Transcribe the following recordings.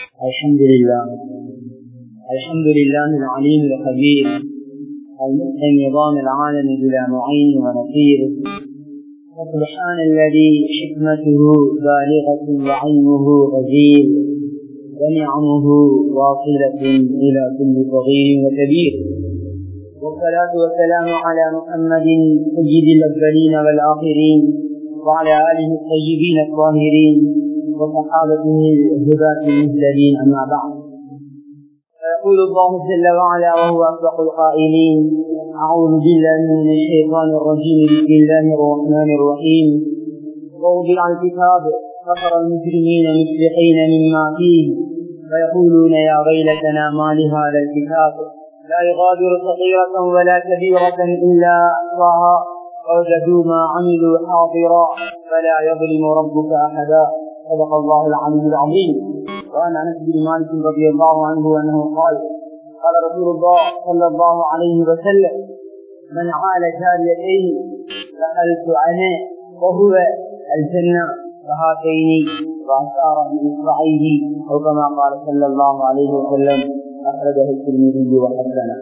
الحمد لله الحمد لله العليم الخبير المحيي نظام العالم بلا معين ونصير وسبحان الذي حكمته بالغة وعلمه غزير ونعمه واصلة إلى كل صغير وكبير والصلاة والسلام على محمد سيد الأولين والآخرين وعلى آله الطيبين الطاهرين وصحابته الهداة المهتدين أما بعد فيقول الله جل وعلا وهو أصدق القائلين أعوذ بالله من الشيطان الرجيم بسم الله الرحمن الرحيم ووضع الكتاب فقر المجرمين مشفقين مما فيه فيقولون يا ويلتنا ما لهذا الكتاب لا يغادر صغيرة ولا كبيرة إلا أحصاها ووجدوا ما عملوا حاضرا فلا يظلم ربك أحدا صدق الله العلي العظيم وعن انس بن مالك رضي الله عنه انه قال قال رسول الله صلى الله عليه وسلم من عال جاريتين دخلت انا وهو الجنه فهاتين واشار باصبعيه او كما قال صلى الله عليه وسلم اخرجه الترمذي وحسنه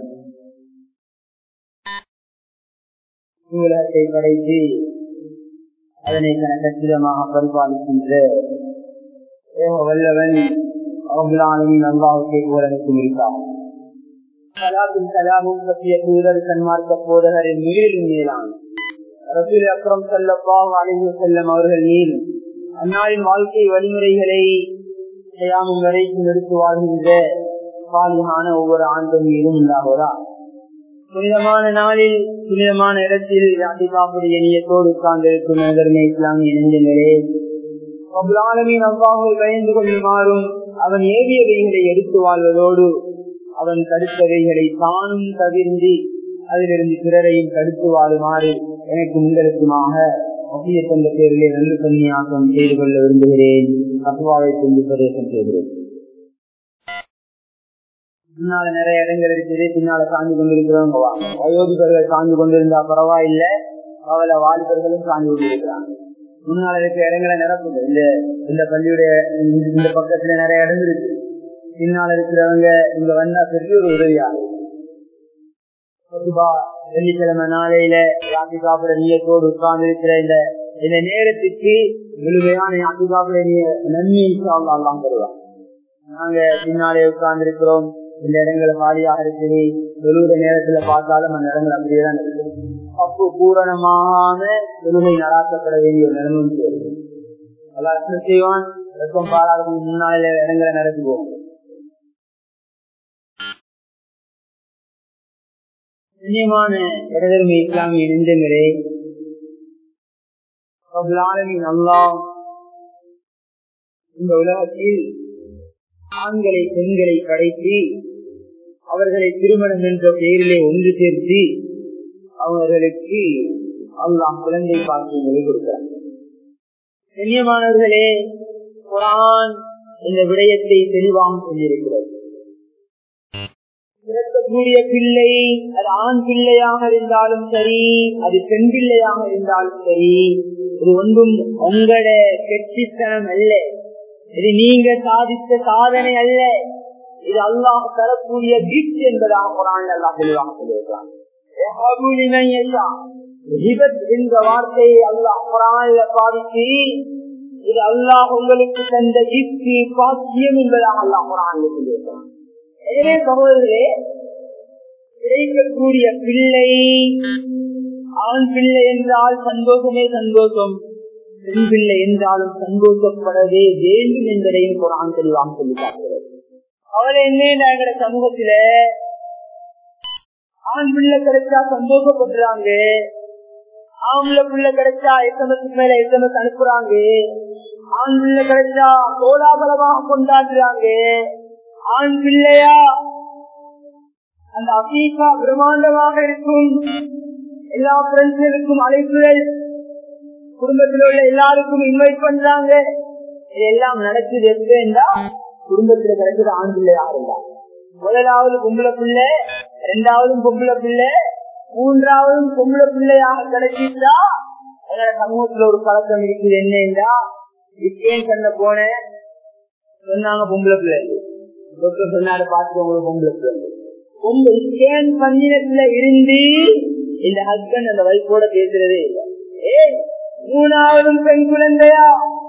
உலகத்தை படைத்து அதனை கணக்கச்சிதமாக பரிபாலிக்கின்ற ஏக வல்லவன் அவர்களானின் அல்லாவுக்கே புகழனைக்கும் இருக்கான் கலாபின் கலாமும் பற்றிய தூதர் சன்மார்க்க போதகரின் மிகவும் மேலான் ரசூல் அக்ரம் செல்லப்பாவும் அழிவு செல்லும் அவர்கள் மீது அந்நாளின் வாழ்க்கை வழிமுறைகளை செய்யாமும் வரைக்கும் எடுத்து வாழ்கின்ற பாலியான ஒவ்வொரு ஆண்டும் மீதும் உண்டாகுவதா புனிதமான நாளில் புனிதமான இடத்தில் அதிகாப்புடைய இனியத்தோடு உட்கார்ந்திருக்கும் நகர்மை இஸ்லாமிய நெஞ்சங்களே அவ்வளவின் அவ்வாவை பயந்து கொள்ளுமாறும் அவன் ஏவியவைகளை எடுத்து வாழ்வதோடு அவன் தடுத்தவைகளை தானும் தவிர்ந்து அதிலிருந்து பிறரையும் தடுத்து வாழுமாறு எனக்கு உங்களுக்குமாக ஒப்பிய கொண்ட பேரிலே நல்ல கன்னியாக்கம் செய்து கொள்ள விரும்புகிறேன் அசுவாவை கொண்டு பிரதேசம் செய்கிறேன் பின்னால நிறைய இடங்கள் இருக்குது பின்னால சாஞ்சு கொண்டிருக்கிறவங்க வயோதிகர்கள் சாஞ்சு கொண்டிருந்தா பரவாயில்ல அவளை வாலிபர்களும் சாஞ்சு கொண்டிருக்கிறாங்க முன்னால இருக்க இடங்களை நிரப்புது இந்த இந்த பள்ளியுடைய இந்த பக்கத்துல நிறைய இடம் இருக்கு பின்னால இருக்கிறவங்க இங்க வந்தா பெரிய ஒரு உதவியாகும் வெள்ளிக்கிழமை நாளையில யாத்தி சாப்பிட நீயத்தோடு உட்கார்ந்து இருக்கிற இந்த இந்த நேரத்துக்கு முழுமையான யாத்தி சாப்பிட நன்மை எல்லாம் தருவாங்க நாங்க பின்னாலே உட்கார்ந்து இருக்கிறோம் இந்த இடங்கள் காலியாக இருக்குது தொழுகிற நேரத்துல பார்த்தாலும் அந்த இடங்கள் அப்படியே தான் இருக்குது அப்போ பூரணமான தொழுகை நடாக்கப்பட வேண்டிய ஒரு நிலைமை எல்லாம் செய்வான் வெப்பம் பாராளுக்கு முன்னால இடங்களை நடத்துவோம் கண்ணியமான இடதர்மை இஸ்லாமிய நெஞ்சங்களே நல்லா இந்த உலகத்தில் ஆண்களை பெண்களை படைத்து அவர்களை திருமணம் என்ற பெயரிலே ஒன்று சேர்த்து அவர்களுக்கு அல்லாம் குழந்தை பாக்கியங்களை கொடுக்கிறார் கண்ணியமானவர்களே குரான் இந்த விடயத்தை தெளிவாக சொல்லியிருக்கிறது பிறக்கக்கூடிய பிள்ளை அது ஆண் பிள்ளையாக இருந்தாலும் சரி அது பெண் பிள்ளையாக இருந்தாலும் சரி இது ஒன்றும் உங்களோட கெட்டித்தனம் அல்ல இது நீங்க சாதித்த சாதனை அல்ல இது அல்லாஹ் தரக்கூடிய கிஃப்ட் என்பதாக குரான் அல்லாஹ் தெளிவாக சொல்லியிருக்கிறான் என்ற வார்த்தையை அல்லாஹ் குரானில பாதித்து இது அல்லாஹ் உங்களுக்கு தந்த கிஃப்ட் பாக்கியம் என்பதாக அல்லாஹ் குரான் சொல்லியிருக்கிறான் எனவே சகோதரர்களே கிடைக்கக்கூடிய பிள்ளை ஆண் பிள்ளை என்றால் சந்தோஷமே சந்தோஷம் பெண் பிள்ளை என்றாலும் சந்தோஷப்படவே வேண்டும் என்பதையும் குரான் தெளிவாக சொல்லி பார்க்கிறது அவளை என்ன எங்க சமூகத்தில ஆண் பிள்ளை கிடைச்சா சந்தோஷப்படுறாங்க ஆம்பளை பிள்ளை கிடைச்சா எஸ்எம்எஸ் மேல எஸ்எம்எஸ் அனுப்புறாங்க ஆண் பிள்ளை கிடைச்சா கோலாகலமாக கொண்டாடுறாங்க ஆண் பிள்ளையா அந்த அபீகா பிரம்மாண்டமாக இருக்கும் எல்லா பிரெண்ட்ஸுக்கும் அழைப்புகள் குடும்பத்தில் உள்ள எல்லாருக்கும் இன்வைட் பண்றாங்க இதெல்லாம் நடக்குது எப்படின்னா குடும்பத்துல கிடைச்சது ஆண் பிள்ளை யாருந்தா முதலாவது பொம்பளை பிள்ளை இரண்டாவது பொம்பளை பிள்ளை மூன்றாவது பொம்பளை பிள்ளையாக கிடைச்சிட்டா எங்களோட சமூகத்துல ஒரு பழக்கம் இருக்குது என்னன்னா விக்கேன் கண்ண போனேன் சொன்னாங்க பொம்பளை பிள்ளை டாக்டர் சொன்னாரு பார்த்து உங்களுக்கு பொம்பளை பிள்ளை பொம்பளை ஸ்கேன் பண்ணினத்துல இருந்து இந்த ஹஸ்பண்ட் அந்த வைஃபோட பேசுறதே இல்லை ஏ மூணாவதும் பெண் குழந்தையா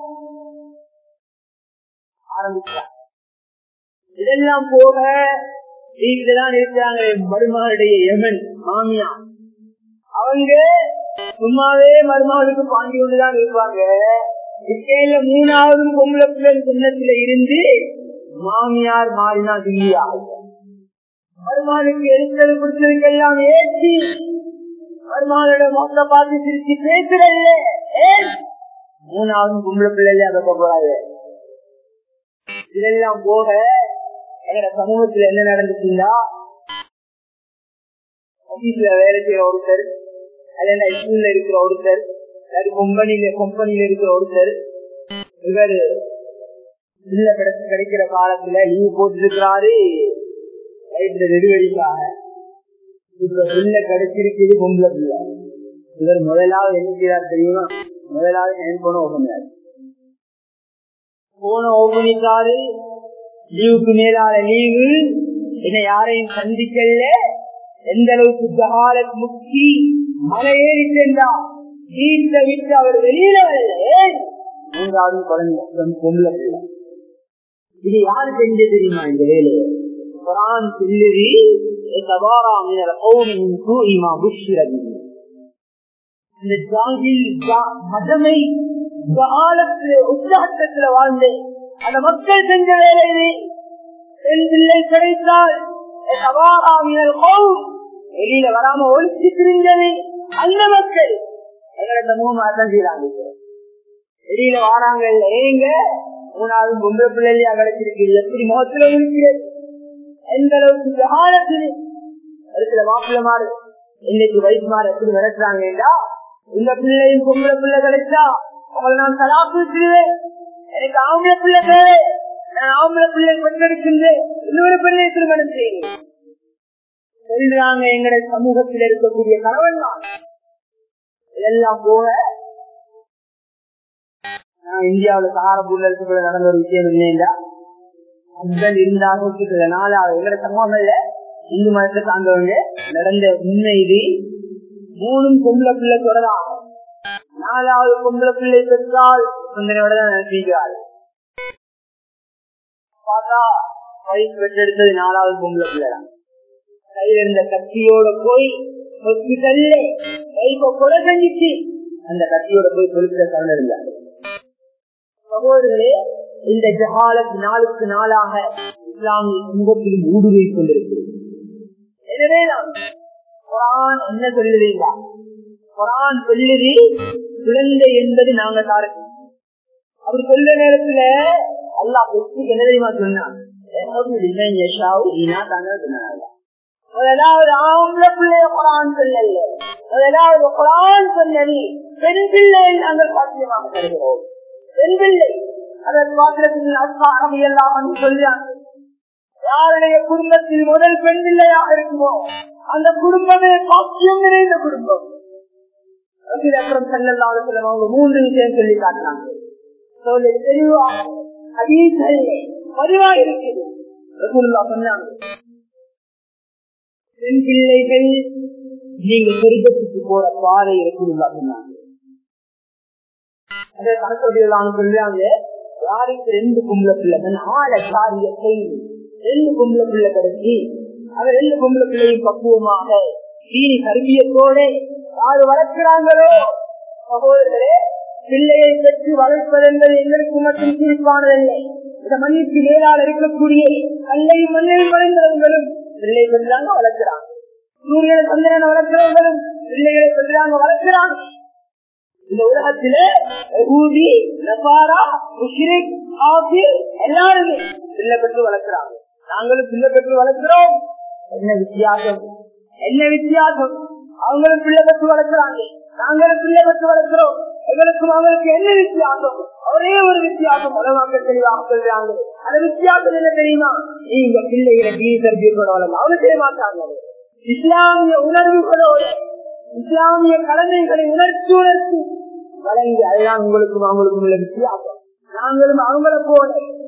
ஆரம்பிச்சா இதெல்லாம் போக வீட்டுலதான் இருக்கிறாங்க மருமகளுடைய எமன் மாமியா அவங்க சும்மாவே மருமகளுக்கு பாண்டி கொண்டுதான் இருப்பாங்க இக்கையில மூணாவது பொம்பளை பிள்ளை சின்னத்துல இருந்து மாமியார் மாறினா தில்லியா மருமகளுக்கு எடுத்தது பிடிச்சதுக்கு எல்லாம் ஏற்றி மருமகளோட மொத்த பார்த்து சிரிச்சு பேசுறல்ல மூணாவது பொம்பளை பிள்ளைல அதை போறாங்க இதெல்லாம் போக எங்க சமூகத்துல என்ன நடந்துச்சுன்னா ஆபீஸ்ல வேலை செய்யற ஒருத்தர் அல்ல ஸ்கூல்ல இருக்கிற ஒருத்தர் அது கம்பெனில கம்பெனில இருக்கிற ஒருத்தர் இவர் இல்ல கிடைச்சு கிடைக்கிற காலத்துல லீவ் போட்டிருக்கிறாரு நெடுவழிக்காக இப்ப பிள்ளை கிடைச்சிருக்குது பொம்பளை பிள்ளை இவர் முதலாவது என்ன செய்யறார் தெரியுமா முதலாவது என் போன ஓபன் போன ஓபனிக்காரு லீவுக்கு மேலான லீவு என்ன யாரையும் சந்திக்கல எந்த அளவுக்கு ஜகாலத் முக்கி மலை ஏறி சென்றா வீட்டை விட்டு அவர் வெளியில வரல மூன்றாவது குழந்தை பொம்பளை பிள்ளை இது யாரு செஞ்சு தெரியுமா இந்த வேலையை குரான் சொல்லுதி தபாரா மினல் கௌமி மின் சூஇ மா புஷ்ஷிர பிஹி இந்த ஜாகில் மதமை காலத்துல உற்சாகத்துல வாழ்ந்து அந்த மக்கள் செஞ்ச வேலை இது பெண் பிள்ளை கிடைத்தால் வெளியில வராம ஒழிச்சு திரிஞ்சது அந்த மக்கள் எங்களை சமூகம் அதான் செய்யறாங்க வெளியில வாராங்க ஏங்க மூணாவது பொம்பளை பிள்ளையா கிடைச்சிருக்கு எப்படி முகத்துல இருக்கிறது எந்த அளவுக்கு ஜகாலத்தில் இருக்கிற மாப்பிள்ள மாறு இன்னைக்கு வயசு மாறு எப்படி விளக்குறாங்கடா இந்த பிள்ளையும் பொம்பளை பிள்ளை கிடைச்சா அவங்களை நான் தலாப்பிடுவேன் எனக்கு ஆம்பளை பிள்ளை தேவை நான் ஆம்பளை பிள்ளை பெற்றெடுக்கின்றேன் இன்னொரு பிள்ளை திருமணம் செய்யுங்க சொல்றாங்க எங்கட சமூகத்தில் இருக்கக்கூடிய கணவன் தான் இதெல்லாம் போக நான் இந்தியாவுல சாரப்பூர்ல இருக்கக்கூடிய நடந்த ஒரு விஷயம் இல்லையா ஹஸ்பண்ட் இருந்தாலும் நாலாவது எங்கட சமூகங்கள்ல இந்து மதத்தை சார்ந்தவங்க நடந்த உண்மை இது மூணும் பொம்பளை பிள்ளை தொடராங்க நாலாவது பொம்பளை பிள்ளை பெற்றால் சிந்தனையோட தான் நினைக்கிறாள் பார்த்தா வயசு பெற்றெடுத்தது நாலாவது பொம்பளை பிள்ளை தான் கையில இருந்த கத்தியோட போய் ஹாஸ்பிட்டல்ல கைப்ப கொலை செஞ்சிச்சு அந்த கத்தியோட போய் பொறுக்கிற சரணம் இருந்தார் சகோதரர்களே இந்த ஜஹாலத் நாளுக்கு நாளாக இஸ்லாமிய சமூகத்தில் ஊடுருவி கொண்டிருக்கிறது எனவே குரான் என்ன சொல்லுவீங்க குரான் சொல்லுது குழந்தை என்பது நாங்க தாரக்கு அப்படி சொல்ல நேரத்துல அல்லா பெற்று என்ன தெரியுமா சொன்னான் முதலாவது ஆம்பளை பிள்ளைய குரான் சொல்லல முதலாவது குரான் சொன்னது பெண் பிள்ளை நாங்கள் பாத்தியமாக தருகிறோம் பெண் பிள்ளை அதன் பாத்திரத்தில் அஸ்மாரம் எல்லாம் சொல்றாங்க யாருடைய குடும்பத்தில் முதல் பெண் பிள்ளையாக இருக்குமோ அந்த குடும்பமே பாக்கியம் நிறைந்த குடும்பம் அப்புறம் செல்லல்லாத அவங்க மூன்று விஷயம் சொல்லி காட்டினாங்க தெளிவாக பதிவா இருக்குது சொன்னாங்க பெண் பிள்ளைகள் நீங்க சொர்க்கத்துக்கு போற பாதை இருக்குல்லா சொன்னாங்க அதே கணக்கு சொல்றாங்க யாருக்கு ரெண்டு கும்பல பிள்ளைகள் ஆள காரியத்தை ரெண்டு கும்பல பிள்ளை கிடைச்சி அந்த ரெண்டு கும்பல பிள்ளையும் பக்குவமாக தீனி கருவியத்தோட யாரு வளர்க்கிறாங்களோ சகோதரர்களே பிள்ளையை பெற்று வளர்ப்பது என்பது எங்களுக்கு மட்டும் குறிப்பானதில்லை இந்த மண்ணிற்கு மேலால் இருக்கக்கூடிய கல்லையும் மண்ணையும் வளர்ந்தவர்களும் பிள்ளை பெற்றாங்க வளர்க்கிறாங்க சூரியனை சந்திரனை வளர்க்கிறவர்களும் பிள்ளைகளை பெற்றாங்க வளர்க்கிறாங்க இந்த உலகத்திலே ஊதி நபாரா முஷ்ரிக் ஆசிர் எல்லாருமே பிள்ளை பெற்று வளர்க்கிறாங்க நாங்களும் பிள்ளை பெற்று வளர்க்கிறோம் என்ன வித்தியாசம் என்ன வித்தியாசம் அவங்களும் பிள்ளை பெற்று வளர்க்கிறாங்க நாங்களும் பிள்ளை பெற்று வளர்க்கிறோம் எங்களுக்கும் அவங்களுக்கு என்ன வித்தியாசம் ஒரே ஒரு வித்தியாசம் உலகமாக தெளிவாக சொல்றாங்க அந்த வித்தியாசம் என்ன தெரியுமா நீங்க பிள்ளைகளை டீசர்பியோட வளர்ந்து அவங்க செய்ய மாட்டாங்க இஸ்லாமிய உணர்வுகளோட இஸ்லாமிய கடமைகளை உணர்ச்சி உணர்ச்சி வழங்கி அதுதான் உங்களுக்கும் அவங்களுக்கும் உள்ள வித்தியாசம் நாங்களும் அவங்கள போல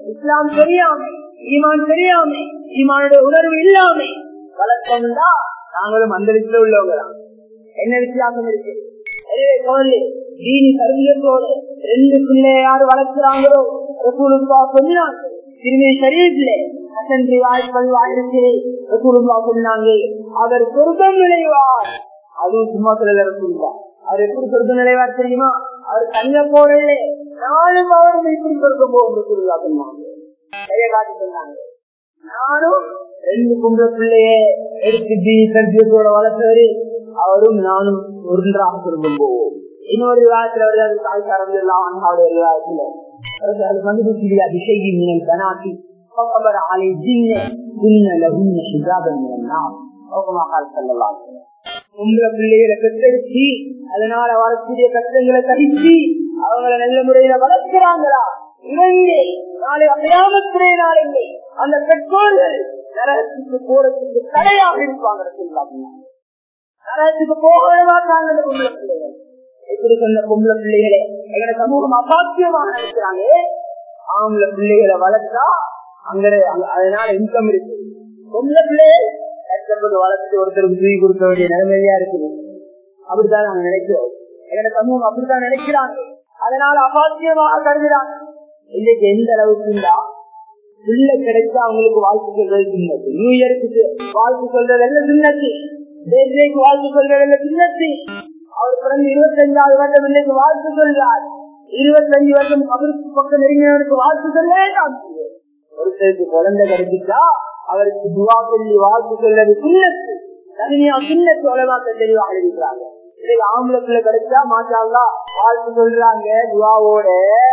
இஸ்லாம் தெரியாம ஈமான் தெரியாம ஈமானுடைய உணர்வு இல்லாம வளர்த்தோம்னா நாங்களும் அந்த விஷயத்துல உள்ளவங்க தான் என்ன வித்தியாசம் இருக்கு எனவே குழந்தை தீனி கருவியத்தோடு ரெண்டு பிள்ளை யாரு வளர்க்கிறாங்களோ ரசூலுல்லா சொன்னாங்க திரும்பி சரீரத்துல அசன்றி வாய்ப்பல் வாழ்க்கை ரசூலுல்லா சொன்னாங்க அவர் சொர்க்கம் நுழைவார் அதுவும் சும்மா சொல்லல ரசூலுல்லா அவர் எப்படி சொர்க்கம் நுழைவார் தெரியுமா அவர் கண்ண போடல நானும் அவரும் இப்படி சொர்க்கம் போகும் ரசூலுல்லா சொன்னாங்க நிறைய காட்டி சொன்னாங்க நானும் ரெண்டு கும்ப பிள்ளைய எடுத்து டி கல்வியத்தோட வளர்த்தவரு அவரும் நானும் ஒன்றாக சொர்க்கம் போவோம் இன்னொரு விவாதத்துல வருது தாய்க்காரங்க எல்லாம் அவருடைய விவாதத்துல அது வந்து بشيء من البنات فصبر على الجن كن لهن حجابا من النار او كما قال صلى الله عليه وسلم உங்களை பிள்ளைகளை பெற்றெடுத்து அதனால வரக்கூடிய கஷ்டங்களை கழிச்சு அவங்களை நல்ல முறையில வளர்க்கிறாங்களா இவங்க நாளை அபியாமத்துடைய நாளைக்கு அந்த பெற்றோர்கள் நரகத்துக்கு போறதுக்கு தடையாக இருப்பாங்க நரகத்துக்கு போகவே மாட்டாங்க அந்த பொம்பளை பிள்ளைகள் எப்படி சொன்ன பொம்பளை பிள்ளைகளே எங்களை சமூகம் அசாத்தியமாக நினைக்கிறாங்க ஆம்பளை பிள்ளைகளை வளர்த்தா அங்க அதனால இன்கம் இருக்கு பொம்பளை பிள்ளைகள் கஷ்டப்பட்டு வளர்த்து ஒருத்தருக்கு தூக்கி கொடுக்க வேண்டிய நிலைமையா இருக்குது அப்படித்தான் நாங்க நினைக்கிறோம் எங்களை சமூகம் அப்படித்தான் நினைக்கிறாங்க அதனால அசாத்தியமாக கருதுறாங்க இன்னைக்கு எந்த அளவுக்கு இருந்தா பிள்ள கிடைச்சா அவங்களுக்கு வாழ்த்து சொல்றது சின்னது நியூ இயருக்கு வாழ்த்து சொல்றது எல்லாம் சின்னது டேக்கு வாழ்த்து சொல்றது எல்லாம் சின்னது அவர் பிறந்து இருபத்தஞ்சாவது வருடம் இன்னைக்கு வாழ்த்து சொல்றார் இருபத்தஞ்சு வருடம் அவருக்கு பக்கம் நெருங்கினவருக்கு வாழ்த்து சொல்லவே ஒருத்தருக்கு குழந்தை கிடைச்சிட்டா அவருக்கு துவா சொல்லி வாழ்த்து சொல்றது சின்னத்து தனியா சின்னத்து உலகத்தை தெளிவாக இருக்கிறாங்க இன்னைக்கு ஆம்பளை பிள்ளை கிடைச்சா மாஷால்லா வாழ்த்து சொல்றாங்க துவாவோட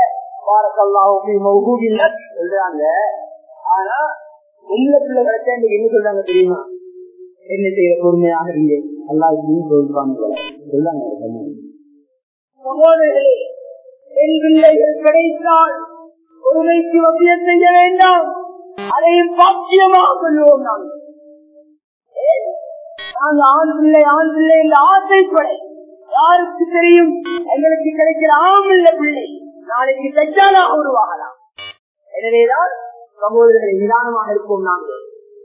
சொல்றாங்க ஆனா உங்களை பிள்ளை கிடைச்சா இன்னைக்கு என்ன சொல்றாங்க தெரியுமா என்ன செய்ய பொறுமையாக இருங்க அல்லா சொல்றாங்க சகோதரர்களே என் பிள்ளைகள் கிடைத்தால் பொறுமைக்கு வசியம் செய்ய வேண்டாம் அதையும் பாக்கியமாக சொல்லுவோம் நாங்கள் நாங்க ஆண் பிள்ளை ஆண் பிள்ளை என்ற ஆசைப்பட யாருக்கு தெரியும் எங்களுக்கு கிடைக்கிற ஆமில்ல பிள்ளை நாளைக்கு பெற்றாலாக உருவாகலாம் எனவேதான் சகோதரர்களை நிதானமாக இருப்போம் நாங்கள்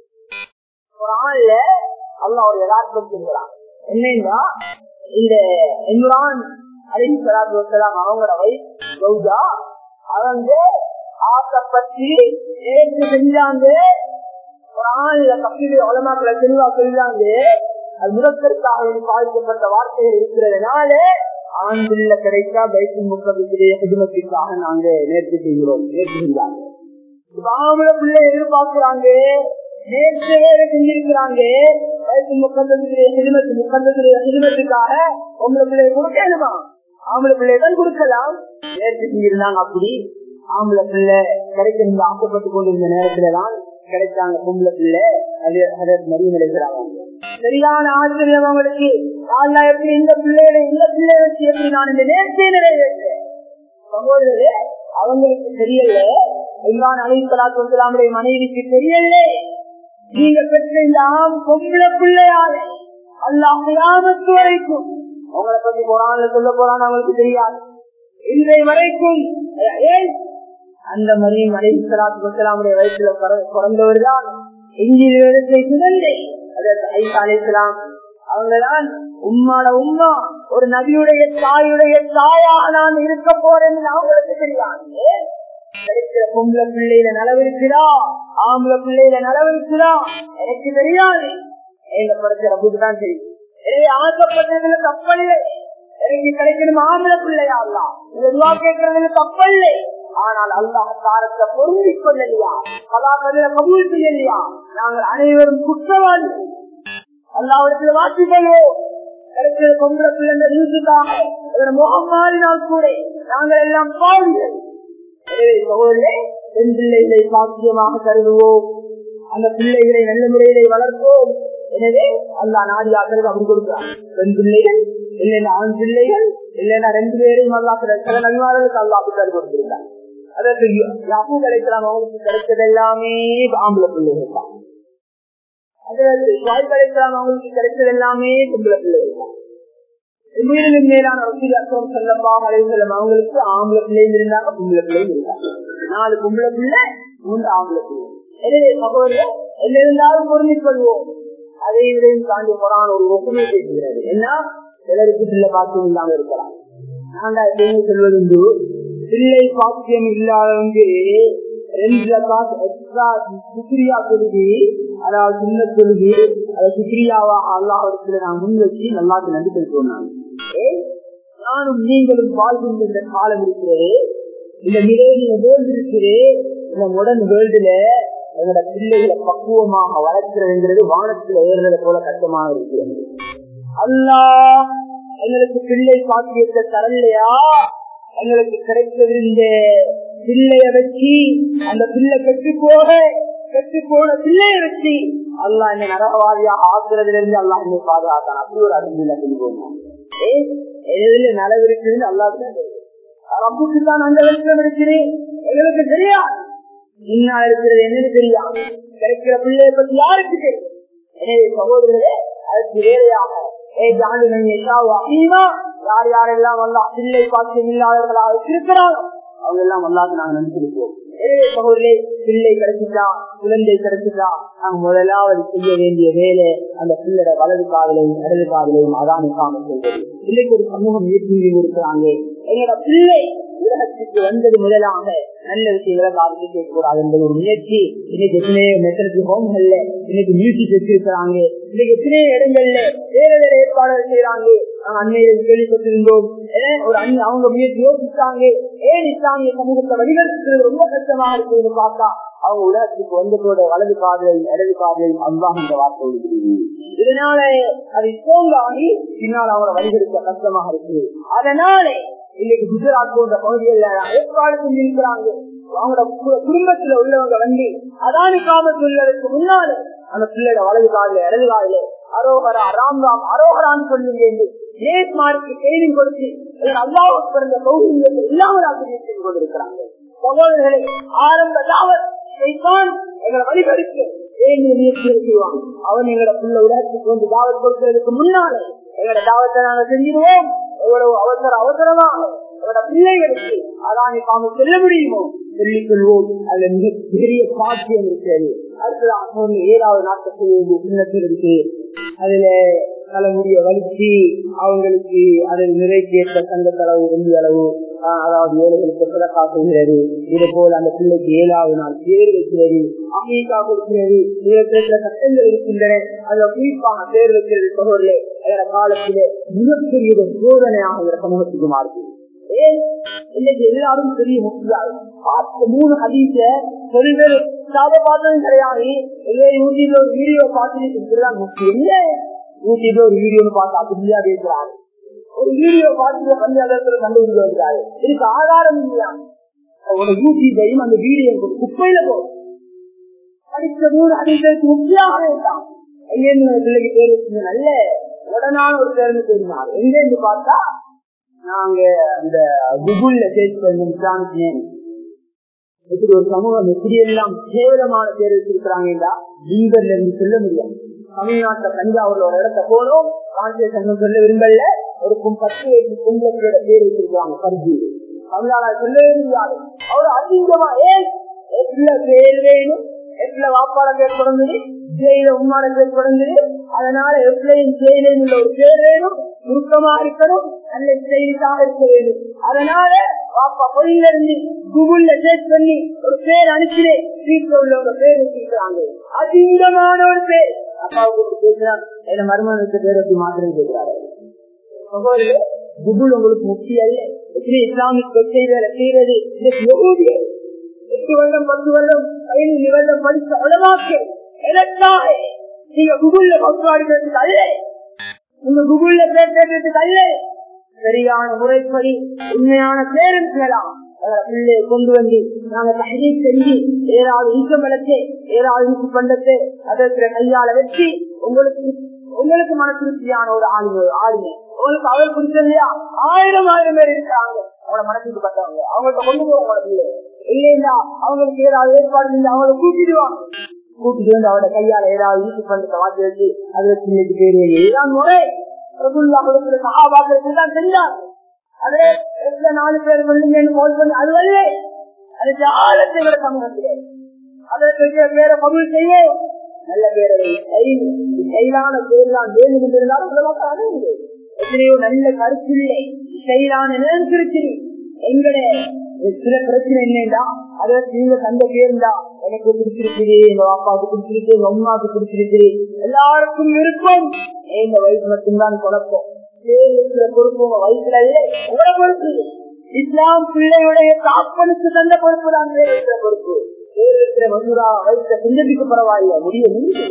ஒரு ஆள்ல அல்ல ஒரு யதார்த்தம் சொல்கிறான் என்னன்னா இந்த இம்ரான் அலிஹி சலாத்து வசலாம் அவங்களோட வயசு கௌஜா அவங்க ஆசைப்பட்டு நேற்று செஞ்சாங்க ஒரு ஆள்ல கப்பீடு உலமாக்களை தெளிவா சொல்றாங்க அது முதற்கருத்தாக பாதிக்கப்பட்ட வார்த்தைகள் இருக்கிறதுனால ஆண் பிள்ளை கிடைத்தா பைக்கு முக்கத்துடைய குடும்பத்திற்காக நாங்க நேர்த்தி செய்கிறோம் நேர்த்தி செஞ்சாங்க ஆம்பளை பிள்ளை எதிர்பார்க்கிறாங்க நேற்று வேற செஞ்சிருக்கிறாங்க வயசு முக்கந்தத்துடைய சிறுமத்து முக்கந்தத்துடைய சிறுமத்துக்காக உங்களை பிள்ளைய கொடுக்கணுமா ஆம்பளை பிள்ளைய தான் கொடுக்கலாம் நேற்று செஞ்சிருந்தாங்க அப்படி ஆம்பளை பிள்ளை கிடைக்கணும் ஆசைப்பட்டு கொண்டிருந்த நேரத்துல தான் கிடைச்சாங்க பொம்பளை பிள்ளை அது மறிய நிலைக்கிறாங்க சரியான ஆச்சரியம் அவங்களுக்கு எப்படி இந்த பிள்ளைகளை இந்த பிள்ளை வச்சு எப்படி நான் இந்த நேர்த்தியை நிறைவேற்றேன் சகோதரரே அவங்களுக்கு தெரியல இம்ரான் அலி சலாத்து வசலாமுடைய மனைவிக்கு தெரியல நீங்க பெற்ற இந்த ஆம் பொம்பளை பிள்ளையால அல்லாமத்து வரைக்கும் அவங்களை பத்தி போறாங்க சொல்ல போறான்னு அவங்களுக்கு தெரியாது இன்றைய வரைக்கும் ஏன் அந்த மரியம் அலி சலாத்து வசலாமுடைய வயசுல பிறந்தவர் தான் இஞ்சில் வேதத்தை சுதந்தை அலிசலாம் அவங்கதான் உம்மாட உம்மா ஒரு நபியுடைய தாயுடைய தாயாக நான் இருக்க போறேன்னு அவங்களுக்கு தெரியாது கிடைக்கிற பொம்பளை பிள்ளையில நலவிருக்கிறா ஆம்பளை பிள்ளையில நலவிருக்கிறா எனக்கு தெரியாது எங்க படைச்ச ரப்புக்கு தான் தெரியும் எனவே ஆசைப்பட்டதுல தப்பல்லை எனக்கு கிடைக்கணும் ஆம்பளை பிள்ளையா இந்த துவா கேட்கறதுல தப்பல்லை ஆனால் அல்லாஹ் தாரத்தை பொருந்திக் கொள்ளலையா கலாபதில கபூல் செய்யலையா நாங்கள் அனைவரும் குற்றவாளி அல்லாவிடத்துல வாசிப்போம் கிடைக்கிற பொம்பளை பிள்ளை நியூஸுக்காக முகம் மாறினால் கூட நாங்கள் எல்லாம் பாருங்கள் பெண் பிள்ளைகளை சாத்தியமாக கருதுவோம் அந்த பிள்ளைகளை நல்ல முறையிலே வளர்ப்போம் எனவே அல்லா நாடி ஆக்கிறது அப்படி கொடுக்கிறார் பெண் பிள்ளைகள் இல்லைன்னா ஆண் பிள்ளைகள் இல்லைன்னா ரெண்டு பேரையும் அல்லா சில நல்வாளர்களுக்கு அல்லா அப்படி கொடுத்திருந்தார் அதற்கு யாப்பு கிடைக்கலாம் அவங்களுக்கு கிடைச்சது எல்லாமே ஆம்பளை பிள்ளைகள் தான் அதற்கு வாய் கிடைக்கலாம் அவங்களுக்கு கிடைச்சது எல்லாமே பொம்பளை பிள்ளைகள் தான் உயிரின் மேலான வசதி அர்த்தம் சொல்லப்பா அலைவசலம் அவங்களுக்கு ஆம்பளை பிள்ளைகள் இருந்தாங்க பொம்பளை பிள்ளைகள் இருந்தாங்க நாலு பொம்பளை பிள்ளை மூன்று ஆம்பளை பிள்ளை எனவே சகோதரர் என்ன இருந்தாலும் பொருந்திக் கொள்வோம் அதை இதையும் தாண்டி போறான் ஒரு ஒப்புமை பேசுகிறது என்ன சிலருக்கு பிள்ளை பாக்கியம் இல்லாம இருக்கலாம் நான் எப்பயுமே சொல்வதுண்டு பிள்ளை பாக்கியம் இல்லாதவங்க ரெண்டு காசு எக்ஸ்ட்ரா சுக்ரியா தொழுகி அதாவது சின்ன தொழுகி அதை சுக்ரியாவா அல்லாவிடத்துல நான் முன் வச்சு நல்லா நன்றி செலுத்துவோம் நான் நானும் நீங்களும் வாழ்கின்ற காலம் இருக்கிறது இந்த நிலையில வேர்ல்டு இருக்குது இந்த மாடர்ன் வேர்ல்டுல எங்களோட பிள்ளைகளை பக்குவமாக வளர்க்கிறதுங்கிறது வானத்துல ஏறுறது போல கஷ்டமாக இருக்கிறது அல்லா எங்களுக்கு பிள்ளை பாக்கியத்தை தரலையா எங்களுக்கு கிடைக்கவிருந்த பிள்ளைய வச்சு அந்த பிள்ளை கெட்டு போக கெட்டு போன பிள்ளைய வச்சு அல்லா என்ன நரகவாதியா ஆக்குறதுல இருந்து அல்லா என்னை பாதுகாத்தான் அப்படி ஒரு அறிஞர் சொல்லுவோம் எதுல நலவு இருக்குதுன்னு அல்லா ரப்புக்கு தான் அந்த வெளிச்சம் இருக்குது எங்களுக்கு தெரியாது முன்னால் இருக்கிறது என்னன்னு தெரியாது கிடைக்கிற பிள்ளைய பத்தி யாருக்கு தெரியும் எனவே சகோதரர்களே அதுக்கு வேறையாக யார் யாரெல்லாம் வந்தா பிள்ளை பாக்கியம் இல்லாதவர்களாக இருக்கிறாங்க அவங்க எல்லாம் வல்லாது நாங்க நினைச்சிருப்போம் சகோதரே பிள்ளை கிடைச்சிட்டா குழந்தை கிடைச்சிட்டா நாங்க முதலாவது செய்ய வேண்டிய வேலை அந்த பிள்ளைட வலது காதலையும் இடது காதலையும் அதானிக்காம சொல்வது பிள்ளைக்கு ஒரு சமூகம் ஏற்றி இருக்கிறாங்க எங்களோட பிள்ளை உலகத்துக்கு வந்தது முதலாக நல்ல விஷயங்களை காதுக்கு கேட்கக்கூடாது என்பது ஒரு முயற்சி இன்னைக்கு எத்தனையோ மெத்தனத்து ஹோம்கள்ல இன்னைக்கு மியூசிக் வச்சிருக்கிறாங்க இன்னைக்கு எத்தனையோ இடங்கள்ல வேற வேற ஏற்பாடுகள் செய்யறாங்க நாங்க அண்மையில் கேள்விப்பட்டிருந்தோம் ஒரு அண்ணி அவங்க முயற்சி யோசிச்சாங்க ஏன் இஸ்லாமிய சமூகத்தை வழிநடத்துறது ரொம்ப கஷ்டமாக இருக்குன்னு பார்த்தா அவங்க உலகத்துக்கு வந்ததோட வலது காதலையும் இடது காதலையும் அல்லாஹ் இந்த வார்த்தை இருக்கிறது இதனால அது சோங்காகி பின்னால் அவங்கள வழிகெடுக்க கஷ்டமாக இருக்கு அதனாலே இன்னைக்கு குஜராத் போன்ற பகுதிகள்ல ஏற்பாடு செஞ்சிருக்கிறாங்க அவங்களோட குடும்பத்துல உள்ளவங்க வந்து அதானி காமத்துள்ளதுக்கு முன்னால அந்த பிள்ளைட வலது காலில இடது காலில அரோகரா ராம் ராம் அரோகரான்னு சொல்லுங்க நேஸ் மார்க்கு செய்தி கொடுத்து அல்லாவுக்கு பிறந்த பகுதிகளை இல்லாமல் ஆசிரியர் செய்து கொண்டிருக்கிறாங்க சகோதரர்களை ஆரம்ப தாவத் எங்களை வழிபடுத்து செய்வாங்க அவன் எங்களோட பிள்ளை உலகத்துக்கு வந்து தாவத் கொடுக்கிறதுக்கு முன்னாலே எங்களோட தாவத்தை நாங்க செஞ்சிருவோம் எவ்வளவு அவசர அவசரமா எங்களோட பிள்ளைகளுக்கு அதான் நாம செல்ல முடியுமோ சொல்லிக் கொள்வோம் அதுல மிக பெரிய பாக்கியம் இருக்கிறது அடுத்ததாக ஏழாவது நாட்கள் சின்னத்தில் இருக்கு அதுல தலைமுடிய வலிச்சு அவங்களுக்கு அதில் நிறைவேற்ற சங்கத்தளவு வெள்ளி அளவு அதாவது ஏழைகளுக்கு பிறக்கா செய்கிறது இதே போல அந்த பிள்ளைக்கு ஏழாவது நாள் பேர் வைக்கிறது அமெரிக்கா கொடுக்கிறது இதற்கேற்ற சட்டங்கள் இருக்கின்றன அதுல குறிப்பாக பேர் வைக்கிறது சகோதரே என்ற காலத்திலே மிகப்பெரிய ஒரு சோதனையாக இந்த சமூகத்துக்கு மாறுது ஏன் இன்னைக்கு எல்லாரும் பெரிய முக்கியம் பார்த்த மூணு ஹதீஸ சொல்வேறு சாத பார்த்ததும் கிடையாது யூடியூப்ல ஒரு வீடியோ பார்த்துட்டு முக்கியம் இல்ல யூடியூப்ல ஒரு வீடியோ பார்த்து அப்படியா பேசுறாங்க ஒரு வீடியோ பார்த்து பஞ்சாயத்துல கண்டுபிடிக்கிறாரு இதுக்கு ஆதாரம் இல்லையா ஒரு யூடியூபையும் அந்த வீடியோ குப்பையில போகும் படித்த மூணு அதிகளுக்கு முக்கியமாக இருக்கான் எங்கேருந்து பிள்ளைக்கு பேர் வச்சுங்க நல்ல உடனான ஒரு பேருந்து தெரியுமா எங்க இருந்து பார்த்தா நாங்க அந்த குகுல்ல சேர்த்து பண்ணி இப்படி ஒரு சமூகம் எப்படி எல்லாம் கேவலமான பேர் வச்சிருக்கிறாங்க இங்கர்ல இருந்து சொல்ல முடியாது தமிழ்நாட்டுல தஞ்சாவூர்ல ஒரு இடத்த போனோம் கான்சேஷன் சொல்ல விரும்பல ஒரு பத்து எட்டு கும்பலோட பேர் வச்சிருக்காங்க கருதி தமிழ்நாடு சொல்லவே முடியாது அவர் அதிகமா ஏன் எட்டுல பேர் வேணும் எட்டுல வாப்பாட பேர் தொடங்குது ஜெயில உம்மாட பேர் தொடங்குது அதனால எப்பளையும் ஜெயிலும் ஒரு பேர் வேணும் சுருக்கமா இருக்கணும் நல்ல செய்தியாக இருக்க வேண்டும் அதனால பாப்பா பொய்யில இருந்து கூகுள்ல சேர்ச் பண்ணி ஒரு பேர் அனுப்பினே வீட்டுல உள்ளவங்க பேர் வச்சிருக்கிறாங்க அதிகமான ஒரு பேர் அப்பாவுக்கு பேசுறான் என்ன மருமகனுக்கு பேர் வச்சு மாத்திரம் கேட்கிறாரு குகுல் உங்களுக்கு முக்கிய அல்ல எப்படி இஸ்லாமிக் கொச்சை வேலை செய்யறது எட்டு வருடம் பத்து வருடம் பதினைந்து வருடம் படித்த உலமாக்கு எதற்காக நீங்க குகுல்ல பக்குவாடுறதுக்கு அல்ல உங்க குகுல்ல பேசுறதுக்கு அல்ல சரியான முறைப்படி உண்மையான பேரன்ஸ்களாம் பிள்ளையை கொண்டு வந்து நாங்க தகை செஞ்சு ஏதாவது ஈக்கம் வளர்த்து ஏதாவது ஈக்கு பண்டத்தை அதற்கு கையால வச்சு உங்களுக்கு உங்களுக்கு மன திருப்தியான ஒரு ஆளுமை ஆளுமை உங்களுக்கு அவர் பிடிச்சலையா ஆயிரம் ஆயிரம் பேர் இருக்காங்க அவங்கள மனசுக்கு பட்டவங்க அவங்கள்ட்ட கொண்டு போவாங்க பிள்ளை இல்லைன்னா அவங்களுக்கு ஏதாவது ஏற்பாடு செஞ்சு அவங்கள கூட்டிடுவாங்க கூட்டிட்டு வந்து அவரோட கையால ஏதாவது ஈட்டு பண்டத்தை வாங்கி வச்சு அதுல பிள்ளைக்கு பேரு இதுதான் முறை சகாபாக்கள் செஞ்சாங்க அதுல நாலு பேர் சொல்லுங்கன்னு போல் பண்ணி அது வரல அது ஜாலத்தை விட சமூகத்திலே அதற்கு பேரை பகுதி செய்ய நல்ல பேரை செயலான பேர் தான் வேண்டும் என்றிருந்தாலும் சொல்லமாட்டாங்க எத்தனையோ நல்ல கருத்தில்லை செயலான நினைச்சிருச்சு எங்கட சில பிரச்சனை என்னடா அதற்கு நீங்க தந்த பேருந்தா எனக்கு பிடிச்சிருக்குது எங்க அப்பாவுக்கு பிடிச்சிருக்கு எங்க அம்மாவுக்கு பிடிச்சிருக்கு எல்லாருக்கும் விருப்பம் எங்க வயசு மட்டும்தான் குழப்பம் பொறுப்பு உங்க வயசுல உங்களோட பொறுப்பு இஸ்லாம் பிள்ளையுடைய காப்பனுக்கு தந்த பொறுப்பு தான் இருக்கிற பொறுப்பு இருக்கிற மதுரா வயசுல சிந்தனைக்கு பரவாயில்ல முடிய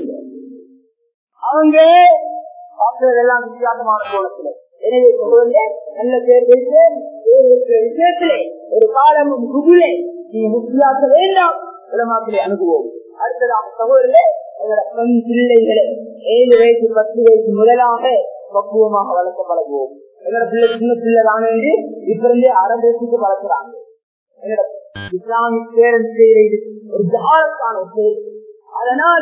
அவங்க பார்க்கறதெல்லாம் வித்தியாசமான கோலத்துல எனவே நல்ல பேர் வைத்து விஷயத்திலே ஒரு காலமும் குகுலே நீ முக்கியாக்க வேண்டாம் உலமாக்கிலே அனுபவம் அடுத்ததாக சகோதரே பெண் பிள்ளைகளை ஏழு வயசு பத்து வயசு முதலாக பக்குவமாக வளர்க்க பழகுவோம் எங்களோட பிள்ளை சின்ன பிள்ளை தானே இப்ப இருந்தே அரை வயசுக்கு வளர்க்கிறாங்க எங்களோட இஸ்லாமிக் பேரன் செய்யறது ஒரு ஜாலத்தான செயல் அதனால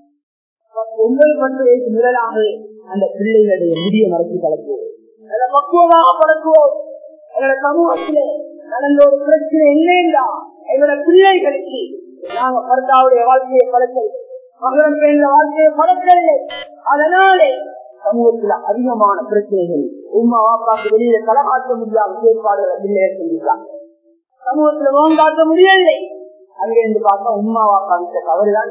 ஒன்பது பத்து வயசு முதலாக அந்த பிள்ளைகளுடைய முடிய மறைச்சு கலக்குவோம் அதை பக்குவமாக பழக்குவோம் எங்களோட சமூகத்திலே நடந்த ஒரு பிரச்சனை என்னென்றா எங்களோட பிள்ளைகளுக்கு நாங்க பர்தாவுடைய வாழ்க்கையை பழக்கல் மகரம் பெண்ட வாழ்க்கையை பழக்கவில்லை அதனாலே சமூகத்தில் அதிகமான பிரச்சனைகள் உமா வாப்பாக்கு வெளியில களமாற்ற முடியாத செயற்பாடுகளை பிள்ளைகள் செஞ்சுட்டாங்க சமூகத்துல முகம் காட்ட முடியவில்லை அங்கிருந்து பார்த்தா உமா வாப்பாங்க தவறுதான்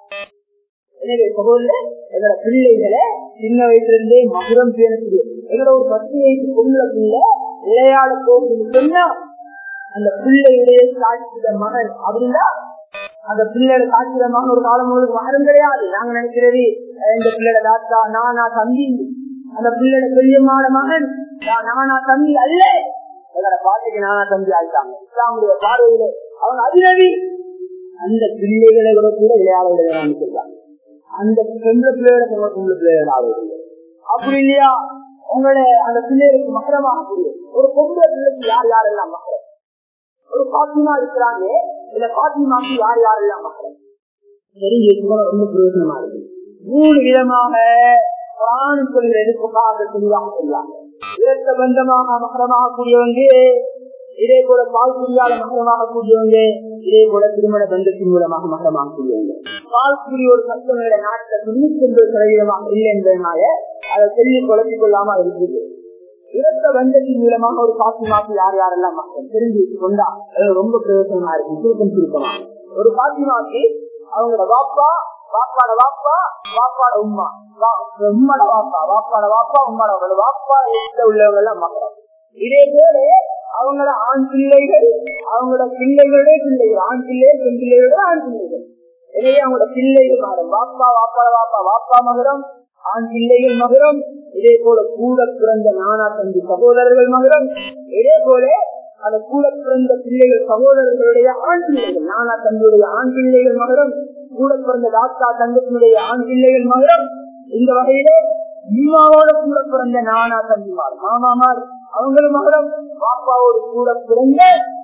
எனவே சகோதர எங்களோட பிள்ளைகளை சின்ன வயசுல இருந்தே மதுரம் பேணக்கூடிய எங்களோட ஒரு பத்து வயசு பொண்ணு பிள்ளை விளையாட போகுது சொன்னா அந்த பிள்ளையுடைய சாட்சித மகன் அப்படின்னா அந்த பிள்ளையோட சாட்சித மகன் ஒரு காலம் முழுவதும் மகனும் கிடையாது நாங்க நினைக்கிறது இந்த பிள்ளையோட தாத்தா நானா தம்பி அந்த பிள்ளையோட பெரியமான மகன் நானா தம்பி அல்ல எங்களோட பாட்டுக்கு நானா தம்பி ஆயிட்டாங்க இஸ்லாமுடைய பார்வையில அவங்க அதிரவி அந்த பிள்ளைகளை கூட கூட விளையாட விளையாட அந்த பெண்கள் பிள்ளையோட பொம்பளை பிள்ளையோட ஆகுது அப்படி இல்லையா உங்களை அந்த பிள்ளைகளுக்கு மகரமாக முடியும் ஒரு பொம்பளை பிள்ளைக்கு யார் யாரெல்லாம் மகரம் ஒரு பாத்திமா இருக்கிறாங்க இல்ல பாத்திமாக்கு யார் யாரெல்லாம் மகரம் தெரிஞ்சு ரொம்ப பிரயோஜனமா இருக்கு மூணு விதமாக பிராணம் சொல்கிற எதிர்ப்புக்காக தெளிவாக சொல்லுவாங்க இரத்த பந்தமாக மகரமாக கூடியவங்க இதே போல பால் புரியாத மகரமாக கூடியவங்க இதே போல திருமண பந்தத்தின் மூலமாக மகரமாக கூடியவங்க பால் புரிய ஒரு கஷ்டங்களை நாட்டில் தொண்ணூத்தி ஒன்பது சதவீதமாக இல்லை என்பதனால அதை சொல்லி குழப்பிக் கொள்ளாம இருக்குது இரத்த பந்தத்தின் மூலமாக ஒரு பாத்தி மாசி யார் யாரெல்லாம் மக்கள் தெரிஞ்சு கொண்டா ரொம்ப பிரயோசனமா இருக்கு சுருக்கம் சுருக்கமா ஒரு பாத்தி மாசி அவங்களோட வாப்பா வாப்பாட வாப்பா வாப்பாட உமா உம்மோட வாப்பா வாப்பாட வாப்பா உம்மோட வாப்பா உள்ளவங்க எல்லாம் மக்கள் இதே போல அவங்களோட ஆண் பிள்ளைகள் அவங்களோட பிள்ளைகளுடைய பிள்ளைகள் ஆண் பிள்ளைகள் பெண் பிள்ளைகளோட ஆண் பிள்ளைகள் எனவே அவங்களோட பிள்ளைகள் மகரம் வாப்பா வாப்பாட வாப்பா வாப்பா மகரம் ஆண் பிள்ளைகள் மகரம் இதே போல கூட பிறந்த நானா தம்பி சகோதரர்கள் மகரம் இதே போல அந்த கூட பிறந்த பிள்ளைகள் சகோதரர்களுடைய ஆண் பிள்ளைகள் நானா தம்பியுடைய ஆண் பிள்ளைகள் மகரம் கூட பிறந்த தாத்தா தங்கத்தினுடைய ஆண் பிள்ளைகள் மகரம் இந்த வகையிலே அம்மாவோட கூட பிறந்த நானா தம்பிமார் மாமாமார் அவங்களும் மகரம் பாப்பாவோடு கூட பிறந்த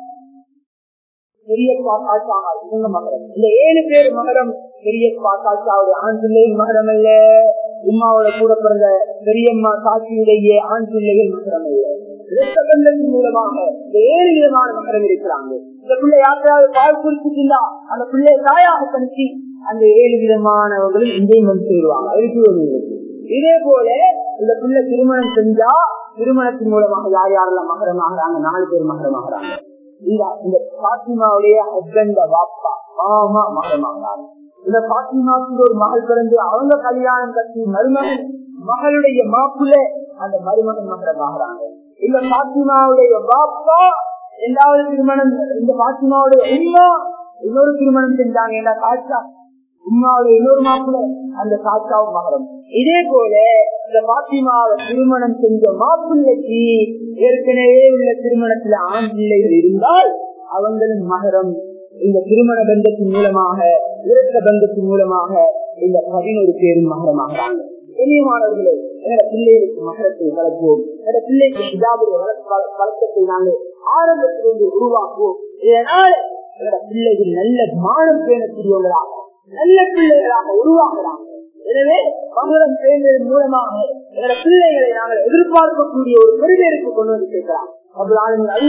பெரியப்பா காட்சாங்க இவங்க மகரம் இந்த ஏழு பேர் மகரம் பெரியப்பா காட்சாவுடைய ஆண் பிள்ளைகள் மகரம் அல்ல உமாவோட கூட பிறந்த பெரியம்மா சாட்சியுடைய ஆண் பிள்ளைகள் மகரம் அல்ல இரத்தபந்தத்தின் மூலமாக இந்த ஏழு விதமான மகரம் இருக்கிறாங்க இந்த பிள்ளை யாருக்காவது பால் குறிப்பிட்டிருந்தா அந்த பிள்ளையை தாயாக கணிச்சு அந்த ஏழு விதமானவர்களும் இங்கேயும் வந்து சேருவாங்க அதுக்கு இதே போல இந்த பிள்ளை திருமணம் செஞ்சா திருமணத்தின் மூலமாக யார் யாரெல்லாம் மகரமாகறாங்க நாலு பேர் மகரமாகறாங்க இந்த பாத்திமாவுடைய ஹஸ்பண்ட வாப்பா ஆமா மகரமாகறாங்க இந்த பாத்திமாவுக்கு ஒரு மகள் பிறந்து அவங்க கல்யாணம் கட்டி மருமகன் மகளுடைய மாப்பிள்ள அந்த மருமகன் மகரமாகறாங்க இந்த பாத்திமாவுடைய பாப்பா இரண்டாவது திருமணம் இந்த பாத்திமாவுடைய உமா இன்னொரு திருமணம் செஞ்சாங்க என்ன காட்சா உமாவுடைய இன்னொரு மாப்பிள்ள அந்த காட்சாவும் மகரம் இதே போல இந்த பாத்திமாவை திருமணம் செஞ்ச மாப்பிள்ளைக்கு ஏற்கனவே உள்ள திருமணத்துல ஆண் பிள்ளைகள் இருந்தால் அவங்களும் மகரம் இந்த திருமண பந்தத்தின் மூலமாக இரத்த பந்தத்தின் மூலமாக இந்த பதினோரு பேரும் மகரமாகிறாங்க இனியமானவர்களே என்னோட பிள்ளைகளுக்கு மகரத்தை வளர்ப்போம் என்னோட பிள்ளைக்கு இதாவுடைய வழக்கத்தை நாங்கள் ஆரம்பத்திலிருந்து உருவாக்குவோம் இதனால என்னோட பிள்ளைகள் நல்ல மானம் பேணக்கூடியவங்களாக நல்ல பிள்ளைகளாக உருவாக்குறாங்க எனவே மங்களம் சேர்ந்ததன் மூலமாக என்னோட பிள்ளைகளை நாங்கள் எதிர்பார்க்கக்கூடிய ஒரு பெருமைக்கு கொண்டு வந்து சேர்க்கலாம் அப்படி அல்லா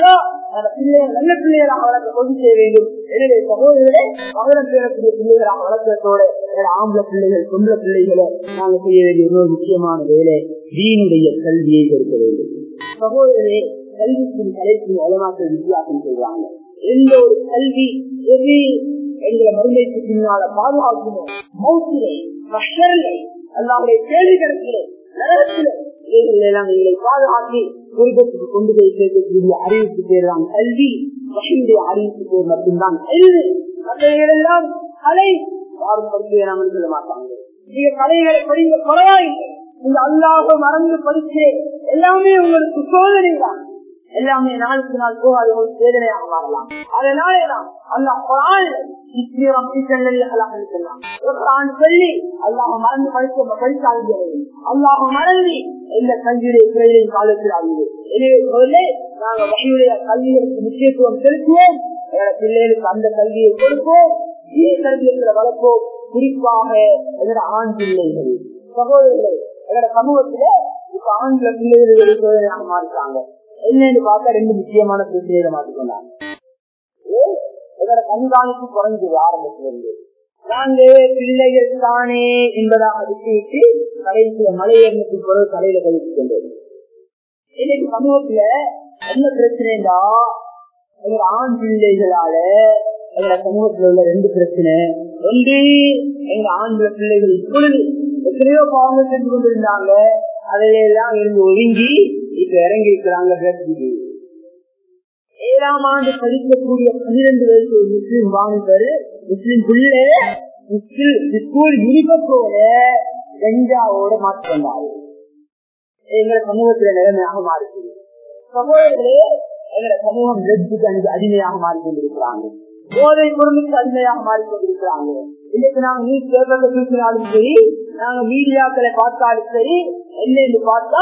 அந்த பிள்ளைகள் நல்ல பிள்ளைகளாக வளர்க்க கொண்டு செய்ய வேண்டும் எனவே சகோதரர்களே மகரம் பெறக்கூடிய பிள்ளைகளாக வளர்க்கிறதோட ஆம்பளை பிள்ளைகள் பொம்பளை பிள்ளைகளை நாங்கள் செய்ய வேண்டிய ஒரு முக்கியமான வேலை தீனுடைய கல்வியை கொடுக்க வேண்டும் சகோதரரே கல்விக்கும் கலைக்கும் உலமாக்கள் வித்தியாசம் செய்வாங்க எந்த ஒரு கல்வி எது எங்களை மருந்தைக்கு பின்னால பாதுகாக்கணும் மௌத்திலே மஷரிலே அல்லாவுடைய கேள்விகளுக்கிலே நரகத்திலே இவைகளெல்லாம் எங்களை பாதுகாக்கி குடும்பத்துக்கு கொண்டு போய் சேர்க்கக்கூடிய அறிவிப்பு பேர் தான் கல்வி வகையுடைய அறிவிப்பு பேர் மட்டும்தான் கல்வி மற்றவைகளெல்லாம் கலை யாரும் படிக்க வேணாம்னு சொல்ல மாட்டாங்க நீங்க கலைகளை படிக்க பரவாயில்லை இந்த அல்லாஹ மறந்து படிச்சு எல்லாமே உங்களுக்கு சோதனை தான் எல்லாமே நாளுக்கு நாள் போகாது உங்களுக்கு வேதனையாக மாறலாம் அதனாலே தான் அல்லாஹ் குரான் சொல்லி அல்லாஹ் மறந்து படிக்க படிக்காது அல்லாஹ் மறந்து எந்த கல்வியுடைய துறையிலையும் காலத்திலாகுது எனவே சொல்லே நாங்க வகையுடைய கல்விகளுக்கு முக்கியத்துவம் செலுத்துவோம் பிள்ளைகளுக்கு அந்த கல்வியை கொடுப்போம் கல்வியங்களை வளர்ப்போம் குறிப்பாக எங்களோட ஆண் பிள்ளைகள் சகோதரர்கள் எங்களோட சமூகத்துல இப்ப ஆண்கள பிள்ளைகள் சோதனையாக மாறிட்டாங்க என்னன்னு பார்த்தா ரெண்டு முக்கியமான பிரச்சனைகளை மாற்றிக்கொண்டாங்க இதோட கண்காணிப்பு குறைஞ்சது ஆரம்பத்திலிருந்து நாங்க பிள்ளைகள் தானே என்பதாக விட்டுவிட்டு கடைசியில மலையேறத்துக்கு பிறகு கடையில கழித்து கொண்டது இன்னைக்கு சமூகத்துல என்ன பிரச்சனைடா எங்க ஆண் பிள்ளைகளால எங்க சமூகத்துல உள்ள ரெண்டு பிரச்சனை ஒன்று எங்க ஆண்கள பிள்ளைகள் இப்பொழுது எத்தனையோ பாவங்கள் செஞ்சு கொண்டிருந்தாங்க அதையெல்லாம் இருந்து ஒதுங்கி இப்ப இறங்கி இருக்கிறாங்க ஏழாம் ஆண்டு படிக்கக்கூடிய பன்னிரண்டு வயசு முஸ்லீம் வாணிபர் முஸ்லீம் பிள்ளை ஸ்கூல் யூனிபத்தோட கஞ்சாவோட மாற்றிக்கொண்டாரு எங்க சமூகத்துல நிலைமையாக மாறுது சகோதரர்களே எங்களோட சமூகம் வெற்றிக்கு அஞ்சு அடிமையாக மாறிக்கொண்டிருக்கிறாங்க போதை பொருளுக்கு அடிமையாக மாறிக்கொண்டிருக்கிறாங்க இன்னைக்கு நாங்க நியூஸ் பேப்பர்ல பேசினாலும் சரி நாங்க மீடியாக்களை பார்த்தாலும் சரி என்னன்னு பார்த்தா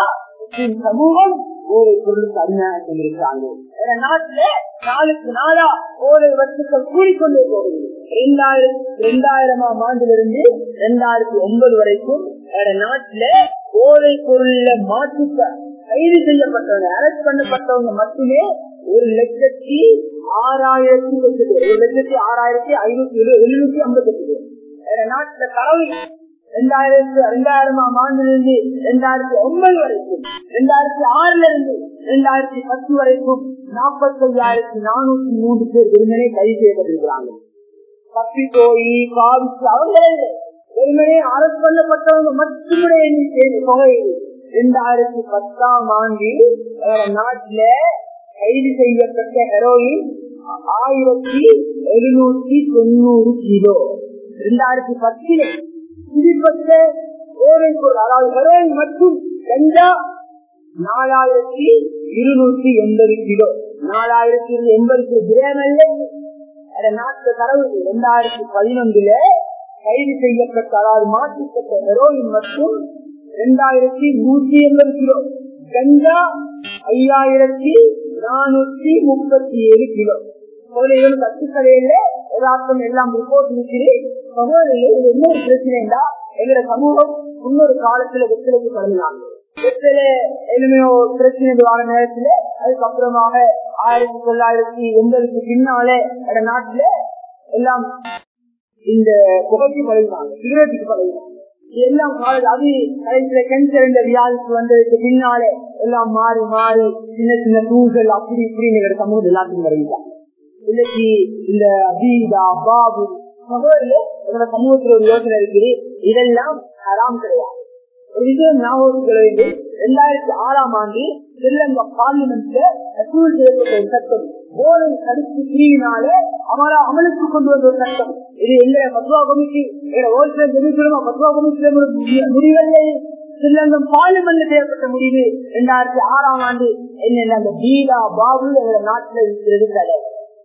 சமூகம் போதை பொருளுக்கு அடிமையாக கொண்டிருக்கிறாங்க நாட்டுல நாளுக்கு நாளா போதை வச்சுக்கள் கூடிக்கொண்டே போகுது இரண்டாயிரம் இரண்டாயிரமாம் ஆண்டிலிருந்து இரண்டாயிரத்தி ஒன்பது வரைக்கும் நாட்டுல போதை பொருள்ல மாற்றுக்க கைது செய்யப்பட்டவங்க அரெஸ்ட் பண்ணப்பட்டவங்க மட்டுமே ஒரு லட்சத்தி ஆறாயிரத்தி ஒரு லட்சத்தி ஆறாயிரத்தி ஐநூத்தி எழுநூத்தி ஐம்பத்தி எட்டு பேர் நாட்டுல தரவு ரெண்டாயிரத்தி ரெண்டாயிரமாம் ஆண்டிலிருந்து ரெண்டாயிரத்தி ஒன்பது வரைக்கும் ரெண்டாயிரத்தி ஆறுல இருந்து ரெண்டாயிரத்தி பத்து வரைக்கும் நாற்பத்தி ஐயாயிரத்தி நானூத்தி மூன்று பேர் வெறுமனே கைது செய்யப்பட்டிருக்கிறாங்க தப்பி போய் பாதிச்சு அவங்களே வெறுமனே அரசு பண்ணப்பட்டவங்க மட்டுமே எண்ணிக்கை தொகை இரண்டாயிரத்தி பத்தாம் ஆண்டில் நாட்டுல கைது செய்யப்பட்ட ஹெரோயின் ஆயிரத்தி எழுநூத்தி தொண்ணூறு கிலோ இரண்டாயிரத்தி பத்திலே பிடிப்பட்ட போதைப் பொருள் அதாவது ஹெரோயின் மற்றும் கஞ்சா நாலாயிரத்தி இருநூத்தி எண்பது கிலோ நாலாயிரத்தி எண்பது கிராம் அல்ல நாட்டு தரவு இரண்டாயிரத்தி பதினொன்றுல கைது செய்யப்பட்ட அதாவது மாற்றப்பட்ட ஹெரோயின் மற்றும் இரண்டாயிரத்தி நூத்தி எண்பது கிலோ கஞ்சா ஐயாயிரத்தி நானூத்தி முப்பத்தி ஏழு கிலோ சோதனைகள் கத்துக்கடையில யதார்த்தம் எல்லாம் ரிப்போர்ட் இருக்கிறேன் சகோதரிகள் என்ன பிரச்சனைடா எங்களோட சமூகம் முன்னொரு காலத்துல வெற்றிலைக்கு கடந்தாங்க வெற்றில எளிமையோ பிரச்சனை வர நேரத்துல அதுக்கப்புறமாக ஆயிரத்தி தொள்ளாயிரத்தி எண்பதுக்கு பின்னாலே நாட்டுல எல்லாம் இந்த புகைக்கு பழகினாங்க சிகரெட்டுக்கு பழகினாங்க எல்லாம் காலேஜ் அது கடைசியில கேன்சர் இந்த வியாதிக்கு வந்ததுக்கு பின்னாலே எல்லாம் மாறி மாறி சின்ன சின்ன தூள்கள் அப்படி இப்படின்னு எங்க சமூகம் எல்லாத்தையும் வருகிறாங்க இன்னைக்கு இந்த அபீதா பாபு எங்களோட சமூகத்துல ஒரு யோசனை இருக்குது இதெல்லாம் ஹராம் கிடையாது ஒரு விஷயம் ஞாபகம் வேண்டும் இரண்டாயிரத்தி ஆறாம் ஆண்டு ஸ்ரீலங்கா பார்லிமெண்ட்ல அப்ரூவல் செய்யப்பட்ட ஒரு சட்டம் போரை தடுப்பு பிரிவினால அமரா அமலுக்கு கொண்டு வந்த ஒரு சட்டம் இது எங்க பத்வா கமிட்டி ஹோல்சேல் ஜெமிசுலமா பத்வா கமிட்டியில முடிவல்ல ஸ்ரீலங்கம் பார்லிமெண்ட்ல செய்யப்பட்ட முடிவு இரண்டாயிரத்தி ஆறாம் ஆண்டு என்ன அந்த பீடா பாபு எங்க நாட்டுல இருக்கிறது தடை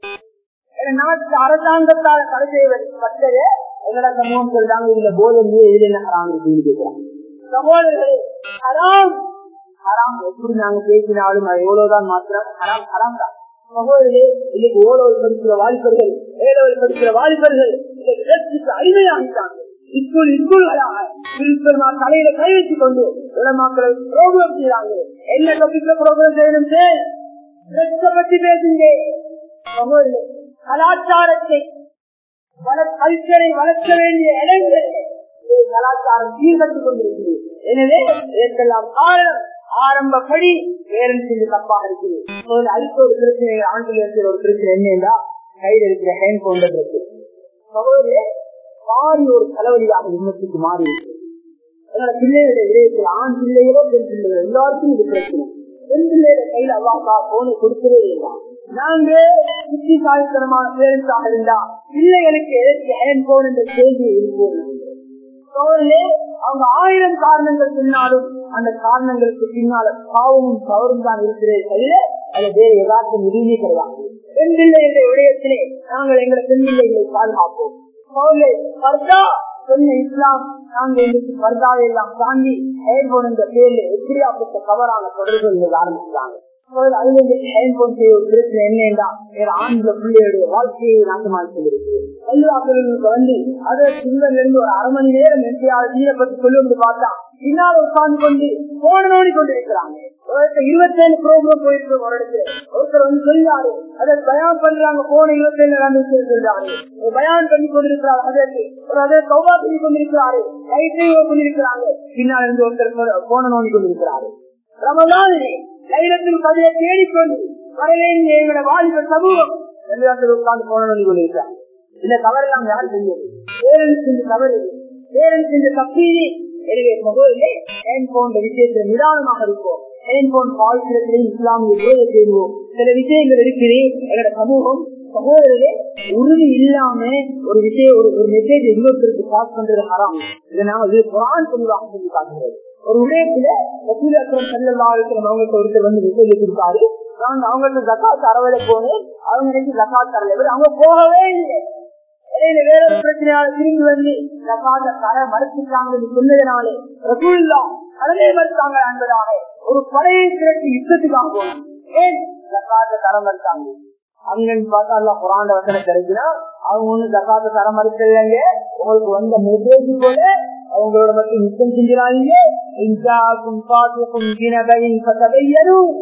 நாட்டு அரசாங்கத்தால் தடை செய்வதே எங்களோட சமூகம் சொல்றாங்க இதுல போதை இதுல என்ன ஹராம் கேட்கிறாங்க சகோதரர்களே ஹராம் ஹராம் எப்படி நாங்க பேசினாலும் அது எவ்வளவுதான் மாத்திரம் ஹராம் ஹராம் தான் சகோதரே இன்னைக்கு ஓலோல் படிக்கிற வாலிபர்கள் ஏழோல் படிக்கிற வாலிபர்கள் இதற்கு அடிமையாகிட்டாங்க ஸ்கூல் ஸ்கூல்களாக பிரின்சிபல் தலையில கை வச்சு கொண்டு உலமாக்களை ப்ரோக்ராம் செய்யறாங்க என்ன டாபிக்ல ப்ரோக்ராம் செய்யணும் பற்றி பேசுங்க கலாச்சாரத்தை கல்ச்சரை வளர்க்க வேண்டிய இடங்கள் கலாச்சாரம் சீர்கட்டுக் கொண்டிருக்கிறது எனவே இதற்கெல்லாம் காரணம் ஆரம்பப்படி பேரண்ட்ஸ் தப்பாக இருக்குது அடுத்த ஒரு பிரச்சனை ஆண்டில் இருக்கிற ஒரு பிரச்சனை என்னன்னா கையில் இருக்கிற ஹேண்ட் போன்ற பிரச்சனை சகோதரே மாறி ஒரு தலைவலியாக விமர்சிக்கு மாறி இருக்கு அதனால பிள்ளைகளுடைய விடயத்தில் ஆண் பிள்ளைகளோ பெண் பிள்ளைகளோ எல்லாருக்கும் இது பிரச்சனை பெண் பிள்ளையோட கையில அவ்வாக்கா போனை கொடுக்கவே இல்லை நாங்க புத்திசாலித்தனமான பேரண்ட்ஸாக இருந்தா பிள்ளைகளுக்கு எதற்கு ஹேண்ட் போன் என்ற செய்தியை இருக்கிறது அவங்க ஆயிரம் காரணங்கள் பின்னாலும் அந்த காரணங்களுக்கு பின்னால பாவமும் தவறும் தான் இருக்கிறதே தவிர அது வேறு ஏதாச்சும் உதவி கிடையாது பெண் பிள்ளைகளுடைய விடயத்திலே நாங்கள் எங்களை பெண் பிள்ளைகளை பாதுகாப்போம் சொன்ன இஸ்லாம் நாங்க இன்னைக்கு பர்தாவை எல்லாம் தாண்டி ஹேண்ட்போன் என்ற பேர்ல எப்படியாப்பட்ட தவறான தொடர்புகள் ஆரம்பிச்சாங்க ஆண்கள பிள்ளையுடைய வாழ்க்கையை நாசமாக்கி எல்லா பிள்ளைகளுக்கு வந்து அதை சிங்கலிருந்து ஒரு அரை மணி நேரம் எங்கேயாவது ஈரப்பட்டு சொல்லி பார்த்தா பின்னால் உட்கார்ந்து கொண்டு போன நோடி கொண்டிருக்கிறாங்க இருபத்தேழு ப்ரோக்ராம் போயிட்டு ஒரு இடத்துல ஒருத்தர் வந்து சொல்றாரு அதை பயான் பண்றாங்க போன இருபத்தேழு நடந்து சொல்றாரு பயான் பண்ணி கொண்டிருக்கிறார் அதற்கு ஒரு அதை சௌபா பண்ணி கொண்டிருக்கிறாரு கைத்தையோ கொண்டிருக்கிறாங்க பின்னால் இருந்து ஒருத்தர் போன நோண்டி கொண்டிருக்கிறாரு ரமதானே தைரத்தில் பதிலை தேடிக்கொண்டு வரவேண்டிய எங்களோட வாலிப சமூகம் எல்லாத்தில் உட்கார்ந்து போன நோண்டி கொண்டிருக்கிறாங்க இந்த தவறெல்லாம் யார் செஞ்சது பேரன்ஸ் இந்த தவறு பேரன்ஸ் இந்த தப்பீதி எனவே மொபைலே ஹேண்ட்போன் விஷயத்துல நிதானமாக இருக்கும் ஹேண்ட்போன் பாவிக்கிறதுல இஸ்லாமிய வேலை செய்வோம் சில விஷயங்கள் இருக்குது எங்களோட சமூகம் சகோதரர்களே உறுதி இல்லாம ஒரு விஷயம் ஒரு ஒரு மெசேஜ் இன்னொருத்தருக்கு பாஸ் பண்றது ஹராம் இதை நாம இது குரான் சொல்லுவாங்க சொல்லி காட்டுறது ஒரு விடயத்துல வசூல் அக்கறம் செல்லலாம் இருக்கிற அவங்களுக்கு ஒருத்தர் வந்து மெசேஜ் கொடுத்தாரு நாங்க அவங்களுக்கு ஜக்காத் அறவையில போனேன் அவங்க நினைச்சு ஜக்காத் தரல அவங்க போகவே இல்லை வேற ஒரு பிரச்சனையால திரும்பி வந்து ஜக்காத்த தர மறுத்துட்டாங்க சொன்னதுனாலே ரசூல்லா கடலே மறுத்தாங்க என்பதாக ஒரு படையை திரட்டி யுத்தத்துக்காக போனாங்க ஏன் ஜக்காத்த தர மறுத்தாங்க அங்கன்னு பார்த்தா எல்லாம் குரான் வசனம் கிடைக்குன்னா அவங்க ஒண்ணு ஜக்காத்த தர மறுக்கலைங்க உங்களுக்கு வந்த மெசேஜ் போல அவங்களோட மட்டும் யுத்தம் செஞ்சிடாதீங்க இன்சாக்கும் பாத்துக்கும் தினகையும் பத்தவையரும்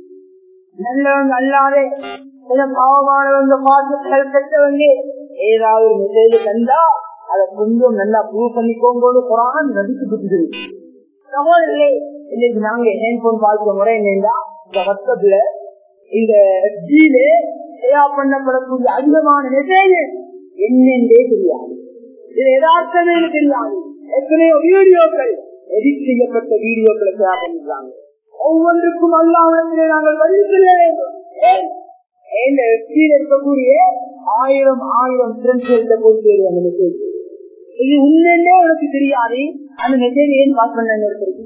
நல்லவங்க அல்லாதே சில பாவமானவங்க பாத்துக்கள் கெட்டவங்க ஏதாவது ஒரு மெசேஜ் தந்தா அதை கொஞ்சம் நல்லா ப்ரூவ் பண்ணிக்கோங்க குரான் நடிச்சு கொடுத்துருக்கு சகோதரர்களே இன்னைக்கு நாங்க ஹேண்ட்போன் பார்க்கிற முறை என்னன்னா இந்த வாட்ஸ்அப்ல இந்த ஜீல தயார் பண்ணப்படக்கூடிய அதிகமான மெசேஜ் என்னென்றே தெரியாது இது யதார்த்தமே தெரியாது எத்தனையோ வீடியோக்கள் எடிட் செய்யப்பட்ட வீடியோக்களை தயார் பண்ணிருக்காங்க ஒவ்வொன்றுக்கும் அல்லாவிடத்திலே நாங்கள் பதில் சொல்ல வேண்டும் ஏன் இந்த வெப்சைட் இருக்கக்கூடிய ஆயிரம் ஆயிரம் ஃப்ரெண்ட்ஸ் இருக்கக்கூடிய அந்த மெசேஜ் இது உண்மையே உனக்கு தெரியாது அந்த மெசேஜ் ஏன் பாஸ் பண்ண இருக்கு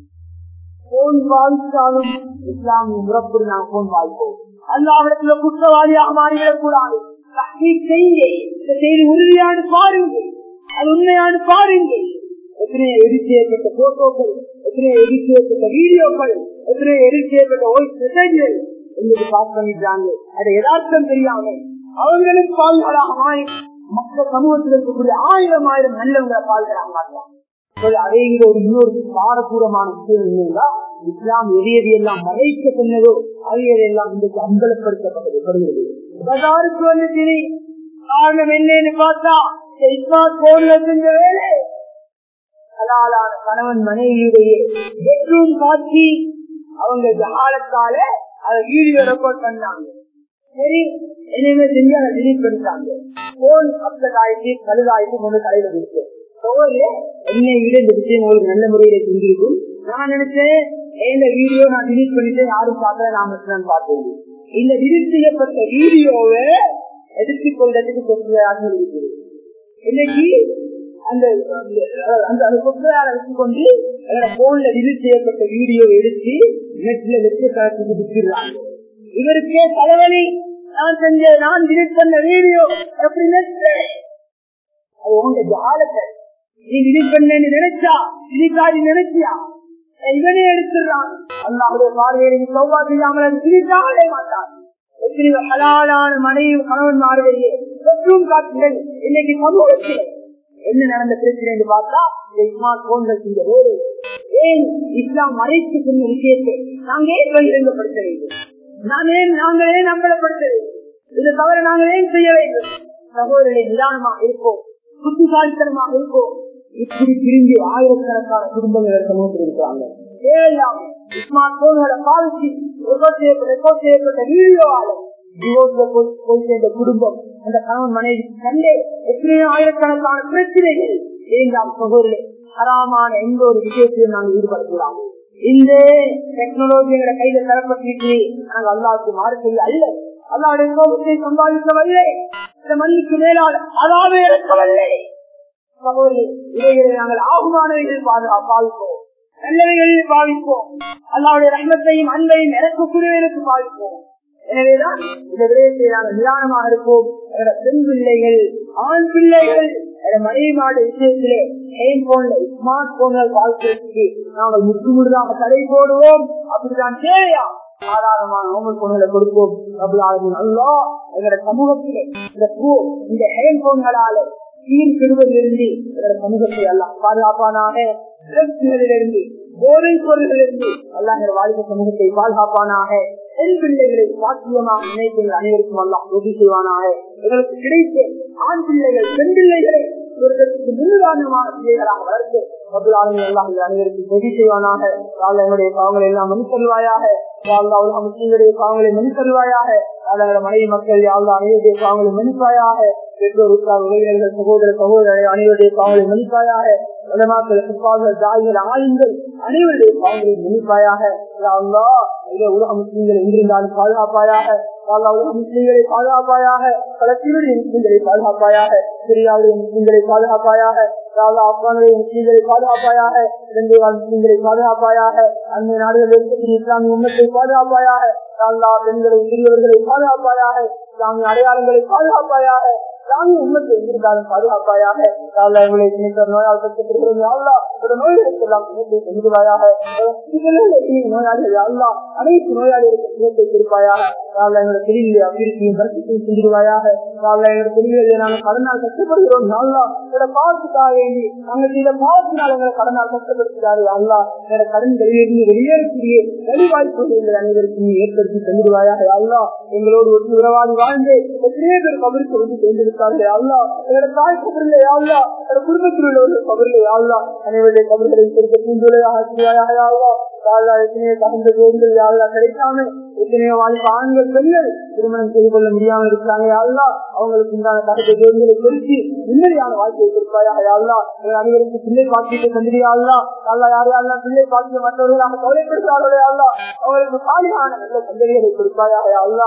போன் பாதித்தாலும் இஸ்லாமிய முறப்படி நாம் போன் வாழ்ப்போம் அல்லாவிடத்துல குற்றவாளியாக மாறிவிடக் கூடாது செய்யுங்க இந்த செய்தி உறுதியான பாருங்க அது உண்மையான பாருங்க எத்தனையோ எடிட் செய்யப்பட்ட போட்டோக்கள் எத்தனையோ எடிட் செய்யப்பட்ட வீடியோக்கள் எத்தனையோ எடிட் செய்யப்பட்ட வாய்ஸ் மெசேஜ்கள் இன்னைக்கு பாஸ் பண்ணிட்டாங்க அது யதார்த்தம் தெரியாம அவங்களுக்கு பால்களாக மாறி மற்ற சமூகத்தில் இருக்கக்கூடிய ஆயிரம் ஆயிரம் நல்லவங்களை பால்களாக மாற்றலாம் அதே ஒரு இன்னொரு பாரதூரமான விஷயம் என்னன்னா இஸ்லாம் எது எது எல்லாம் மறைக்க சொன்னதோ அது எல்லாம் இன்றைக்கு அம்பலப்படுத்தப்படுகிறது பஜாருக்கு வந்து சரி காரணம் என்னன்னு பார்த்தா இஸ்லாம் போன்ல செஞ்ச வேலை ஹலாலான கணவன் மனைவியுடைய பெட்ரூம் காட்சி அவங்க ஜாலத்தால அதை வீடியோ ரெக்கார்ட் பண்ணாங்க சரி என்னென்ன செஞ்சு அதை டிலீட் பண்ணிட்டாங்க போன் அப்செட் ஆயிடுச்சு கழுதாயிட்டு கொண்டு தலையில கொடுத்து என்னை விட இந்த விஷயம் உங்களுக்கு நல்ல முறையில செஞ்சிருக்கும் நான் நினைச்சேன் இந்த வீடியோ நான் டிலீட் பண்ணிட்டு யாரும் பார்க்கல நான் மட்டும் பார்த்தேன் இந்த டிலீட் செய்யப்பட்ட வீடியோவை எடுத்துக் கொள்றதுக்கு சொற்கையாக இருக்குது இன்னைக்கு அந்த அந்த சொற்கையால வச்சுக்கொண்டு போன்ல டிலீட் செய்யப்பட்ட வீடியோ எடுத்து நெட்ல லட்சக்கணக்கு விற்கிறாங்க இவருக்கே தலைவலி நான் செஞ்ச நான் டிலீட் பண்ண வீடியோ எப்படி நெட் அது உங்க ஜாலத்தை நீ டிலீட் பண்ணு நினைச்சா டிலீட்டாடி நினைச்சியா இவனே எடுத்துடுறான் அல்லாவுடைய பார்வையை சௌபா செய்யாமல் டிலீட்டாகவே மாட்டான் எத்தனையோ ஹலாலான மனைவி கணவன் மாறுவையே பெற்றும் காட்டுங்கள் இன்னைக்கு சமூகத்தில் என்ன நடந்த பிரச்சனை என்று பார்த்தா இந்த ஸ்மார்ட் போன்கள் செஞ்ச வேறு ஏன் இஸ்லாம் மறைத்து சொன்ன விஷயத்தை நாங்க ஏன் பகிரங்கப்படுத்த வேண்டும் நாம் ஏன் நாங்களே நம்பலப்படுத்த வேண்டும் இது தவிர நாங்கள் ஏன் செய்ய வேண்டும் சகோதரர்களை நிதானமாக இருப்போம் புத்திசாலித்தனமாக இருப்போம் இப்படி பிரிஞ்சு ஆயிரக்கணக்கான குடும்பங்கள் சமூகத்தில் இருக்கிறாங்க ஏழாம் ஸ்மார்ட் போன்களை பாதிச்சு ரெக்கார்ட் செய்யப்பட்ட ரெக்கார்ட் செய்யப்பட்ட வீடியோவால போய் சேர்ந்த குடும்பம் அந்த கணவன் மனைவி கண்டே எத்தனையோ ஆயிரக்கணக்கான பிரச்சனைகள் ஏழாம் சகோதரர்களே அறாமான எந்த ஒரு விஷயத்தையும் நாங்கள் ஈடுபடக்கூடாது இந்த டெக்னாலஜிகளை கையில தரப்பட்டு நாங்கள் அல்லாவுக்கு மாறு செய்ய அல்ல அல்லாவுடைய கோபத்தை சம்பாதிக்கவில்லை இந்த மண்ணுக்கு மேலால் அதாவது இறக்கவில்லை இவைகளை நாங்கள் ஆகுமானவைகள் பாவிப்போம் நல்லவைகளில் பாவிப்போம் அல்லாவுடைய ரங்கத்தையும் அன்பையும் இறக்கக்கூடியவர்களுக்கு பாவிப்போம் எனவேதான் இந்த விடயத்தை நாங்கள் நிதானமாக இருப்போம் பெண் பிள்ளைகள் ஆண் பிள்ளைகள் மனைவிமாடு விஷயத்திலே போன்ல ஸ்மார்ட் போன்கள் வாழ்க்கைக்கு நாங்கள் முற்றுமுழுதாக தடை போடுவோம் அப்படிதான் தேவையா சாதாரணமான நோமல் பொருள்களை கொடுப்போம் அல்லா எங்களோட சமூகத்திலே இந்த பூ இந்த ஹேண்ட் போன்களால சீர் பெறுவதிலிருந்து எங்களோட சமூகத்தை எல்லாம் பாதுகாப்பானாக இருந்து போதை பொருளிலிருந்து அல்லா எங்கள் வாழ்க்கை சமூகத்தை பாதுகாப்பானாக பெண் பிள்ளைகளை சாத்தியமாக நினைத்து அனைவருக்கும் எல்லாம் உதவி செய்வானாக எங்களுக்கு கிடைத்த ஆண் பிள்ளைகள் பெண் பிள்ளைகளை இவர்களுக்கு முன்னுதாரணமான பிள்ளைகளாக வளர்த்து முதலாளர்கள் எல்லாம் அனைவருக்கு உதவி செய்வானாக என்னுடைய பாவங்களை எல்லாம் மன்னித்தருவாயாக முஸ்லீம்களுடைய பாவங்களை மன்னித்தருவாயாக மனைவி மக்கள் யாழ்லா அனைவருடைய பாவங்களை மன்னிப்பாயாக பெற்றோர் உற்றார் உறவினர்கள் சகோதர சகோதரரை அனைவருடைய பாவங்களை மன்னிப்பாயாக உலமாக்கள் சிப்பார்கள் தாய்கள் ஆயுங்கள் அனைவருடைய பாவங்களை மன்னிப்பாயாக உலக முஸ்லீம்களை எங்கிருந்தாலும் பாதுகாப்பாயாக உலக முஸ்லீம்களை பாதுகாப்பாயாக பலத்தீவுடைய முஸ்லீம்களை பாதுகாப்பாயாக சிரியாவுடைய முஸ்லீம்களை பாதுகாப்பாயாக ஆப்கானுடைய முஸ்லீம்களை பாதுகாப்பாயாக இலங்கை வாழ் முஸ்லீம்களை பாதுகாப்பாயாக அந்நிய நாடுகளில் இருக்கக்கூடிய இஸ்லாமிய உண்மத்தை பாதுகாப்பாயாக பெண்களை சிறியவர்களை பாதுகாப்பாயாக இஸ்லாமிய அடையாளங்களை பாதுகாப்பாயாக சாமி உண்மத்தை எங்கிருந்தாலும் பாதுகாப்பாயாக எங்களை நோயால் ஒரு நோய்களுக்கெல்லாம் செஞ்சுவாயாக நோயாளிகள் அல்லா அனைத்து நோயாளிகளுக்கு சுகத்தை கொடுப்பாயாக எங்களை தெரியல அபிவிருத்தியும் பரிசுத்தையும் செஞ்சிருவாயாக எங்களை தெரியல நாங்கள் கடனால் கஷ்டப்படுகிறோம் அல்லா எங்களை பாவத்துக்காக வேண்டி நாங்கள் செய்த பாவத்தினால் எங்களை கடனால் கஷ்டப்படுத்துகிறாரு அல்லா எங்களை கடன் வெளியிருந்து வெளியேறக்கூடிய வழி வாய்ப்புகள் எங்களை அனைவருக்கும் ஏற்படுத்தி தந்துடுவாயாக அல்லா எங்களோடு ஒன்று உறவாடி வாழ்ந்து எத்தனையோ பேர் கபருக்கு வந்து சேர்ந்திருக்கார்கள் அல்லா எங்களோட தாய் கபரில்லை அல்லா எங்களோட குடும்பத்தில் உள்ளவர்கள் கபரில்லை அல்லா அனைவருடைய கபர்களை கொடுக்க பூந்துளையாக அல்லா யாழ்லா எத்தனையோ தகுந்த பேர்கள் யாழ்லா கிடைக்காம எத்தனையோ வாழ்க்கை ஆண்கள் பெண்கள் திருமணம் செய்து கொள்ள முடியாம இருக்கிறாங்க யாழ்லா அவங்களுக்கு உண்டான தகுந்த பேர்களை குறித்து நிம்மதியான வாழ்க்கையை கொடுப்பாயாக யாழ்லா அனைவருக்கு பிள்ளை பாக்கியத்தை தந்திரியாள்லா அல்லா யார் யாரெல்லாம் பிள்ளை பாக்கிய மற்றவர்களாக கவலைப்படுத்தார்களே அல்லா அவங்களுக்கு சாலியான நல்ல சந்ததிகளை கொடுப்பாயாக அல்லா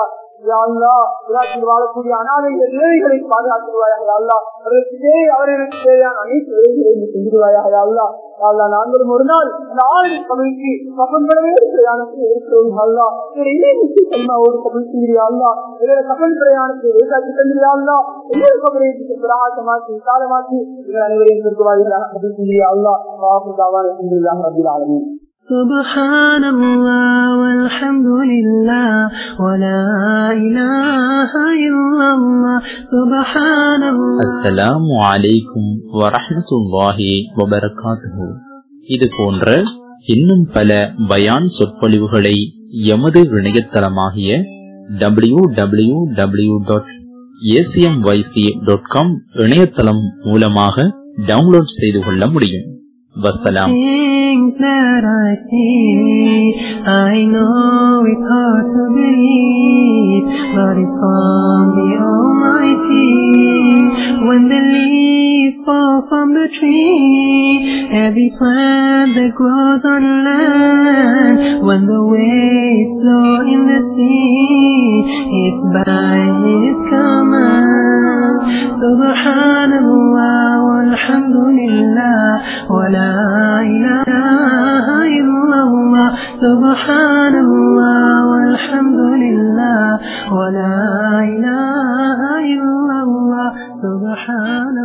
வாழக்கூடிய அனாதைகள் நிலைகளை பாதுகாத்துருவாயாக அல்லா அவர்களுக்கு தேவை அவர்களுக்கு தேவையான அனைத்து உதவிகளையும் செஞ்சிருவாயாக அல்லா அல்லா நாங்களும் ஒரு நாள் அந்த ஆறு கபலுக்கு கப்பன்படவே பிரயாணத்தை இருக்கிறோம் அல்லா இணைந்து செல்மாவோடு கபல் செஞ்சிரியா அல்லா இவர கப்பல் பிரயாணத்தை விவசாயத்தை தந்திரியா அல்லா ஒவ்வொரு கபலைக்கு பிரகாசமாக்கி காலமாக்கி இவர் அனைவரையும் திருக்குவாயாக கபல் செஞ்சிரியா அல்லா வாக்குதாவான செஞ்சிருக்காங்க ரபில் ஆலமீன் سبحان الله والحمد لله ولا إله إلا الله سبحان الله அஸ்ஸலாமு அலைக்கும் வரஹ்மத்துல்லாஹி வபரகாத்துஹு இது போன்ற இன்னும் பல பயான் சொற்பொழிவுகளை எமது இணையதளமாகிய W W W dot A C M Y C dot com இணையதளம் மூலமாக டவுன்லோட் செய்து கொள்ள முடியும் வசலாம் Things that I see, I know it's hard to believe, but it's from the Almighty. When the leaves fall from the tree, every plant that grows on land, when the waves flow in the sea, it's by His command. Subhanallah walhamdulillah wa la ilaha illallah. Subhanallah walhamdulillah wa la ilaha illallah. Subhanallah.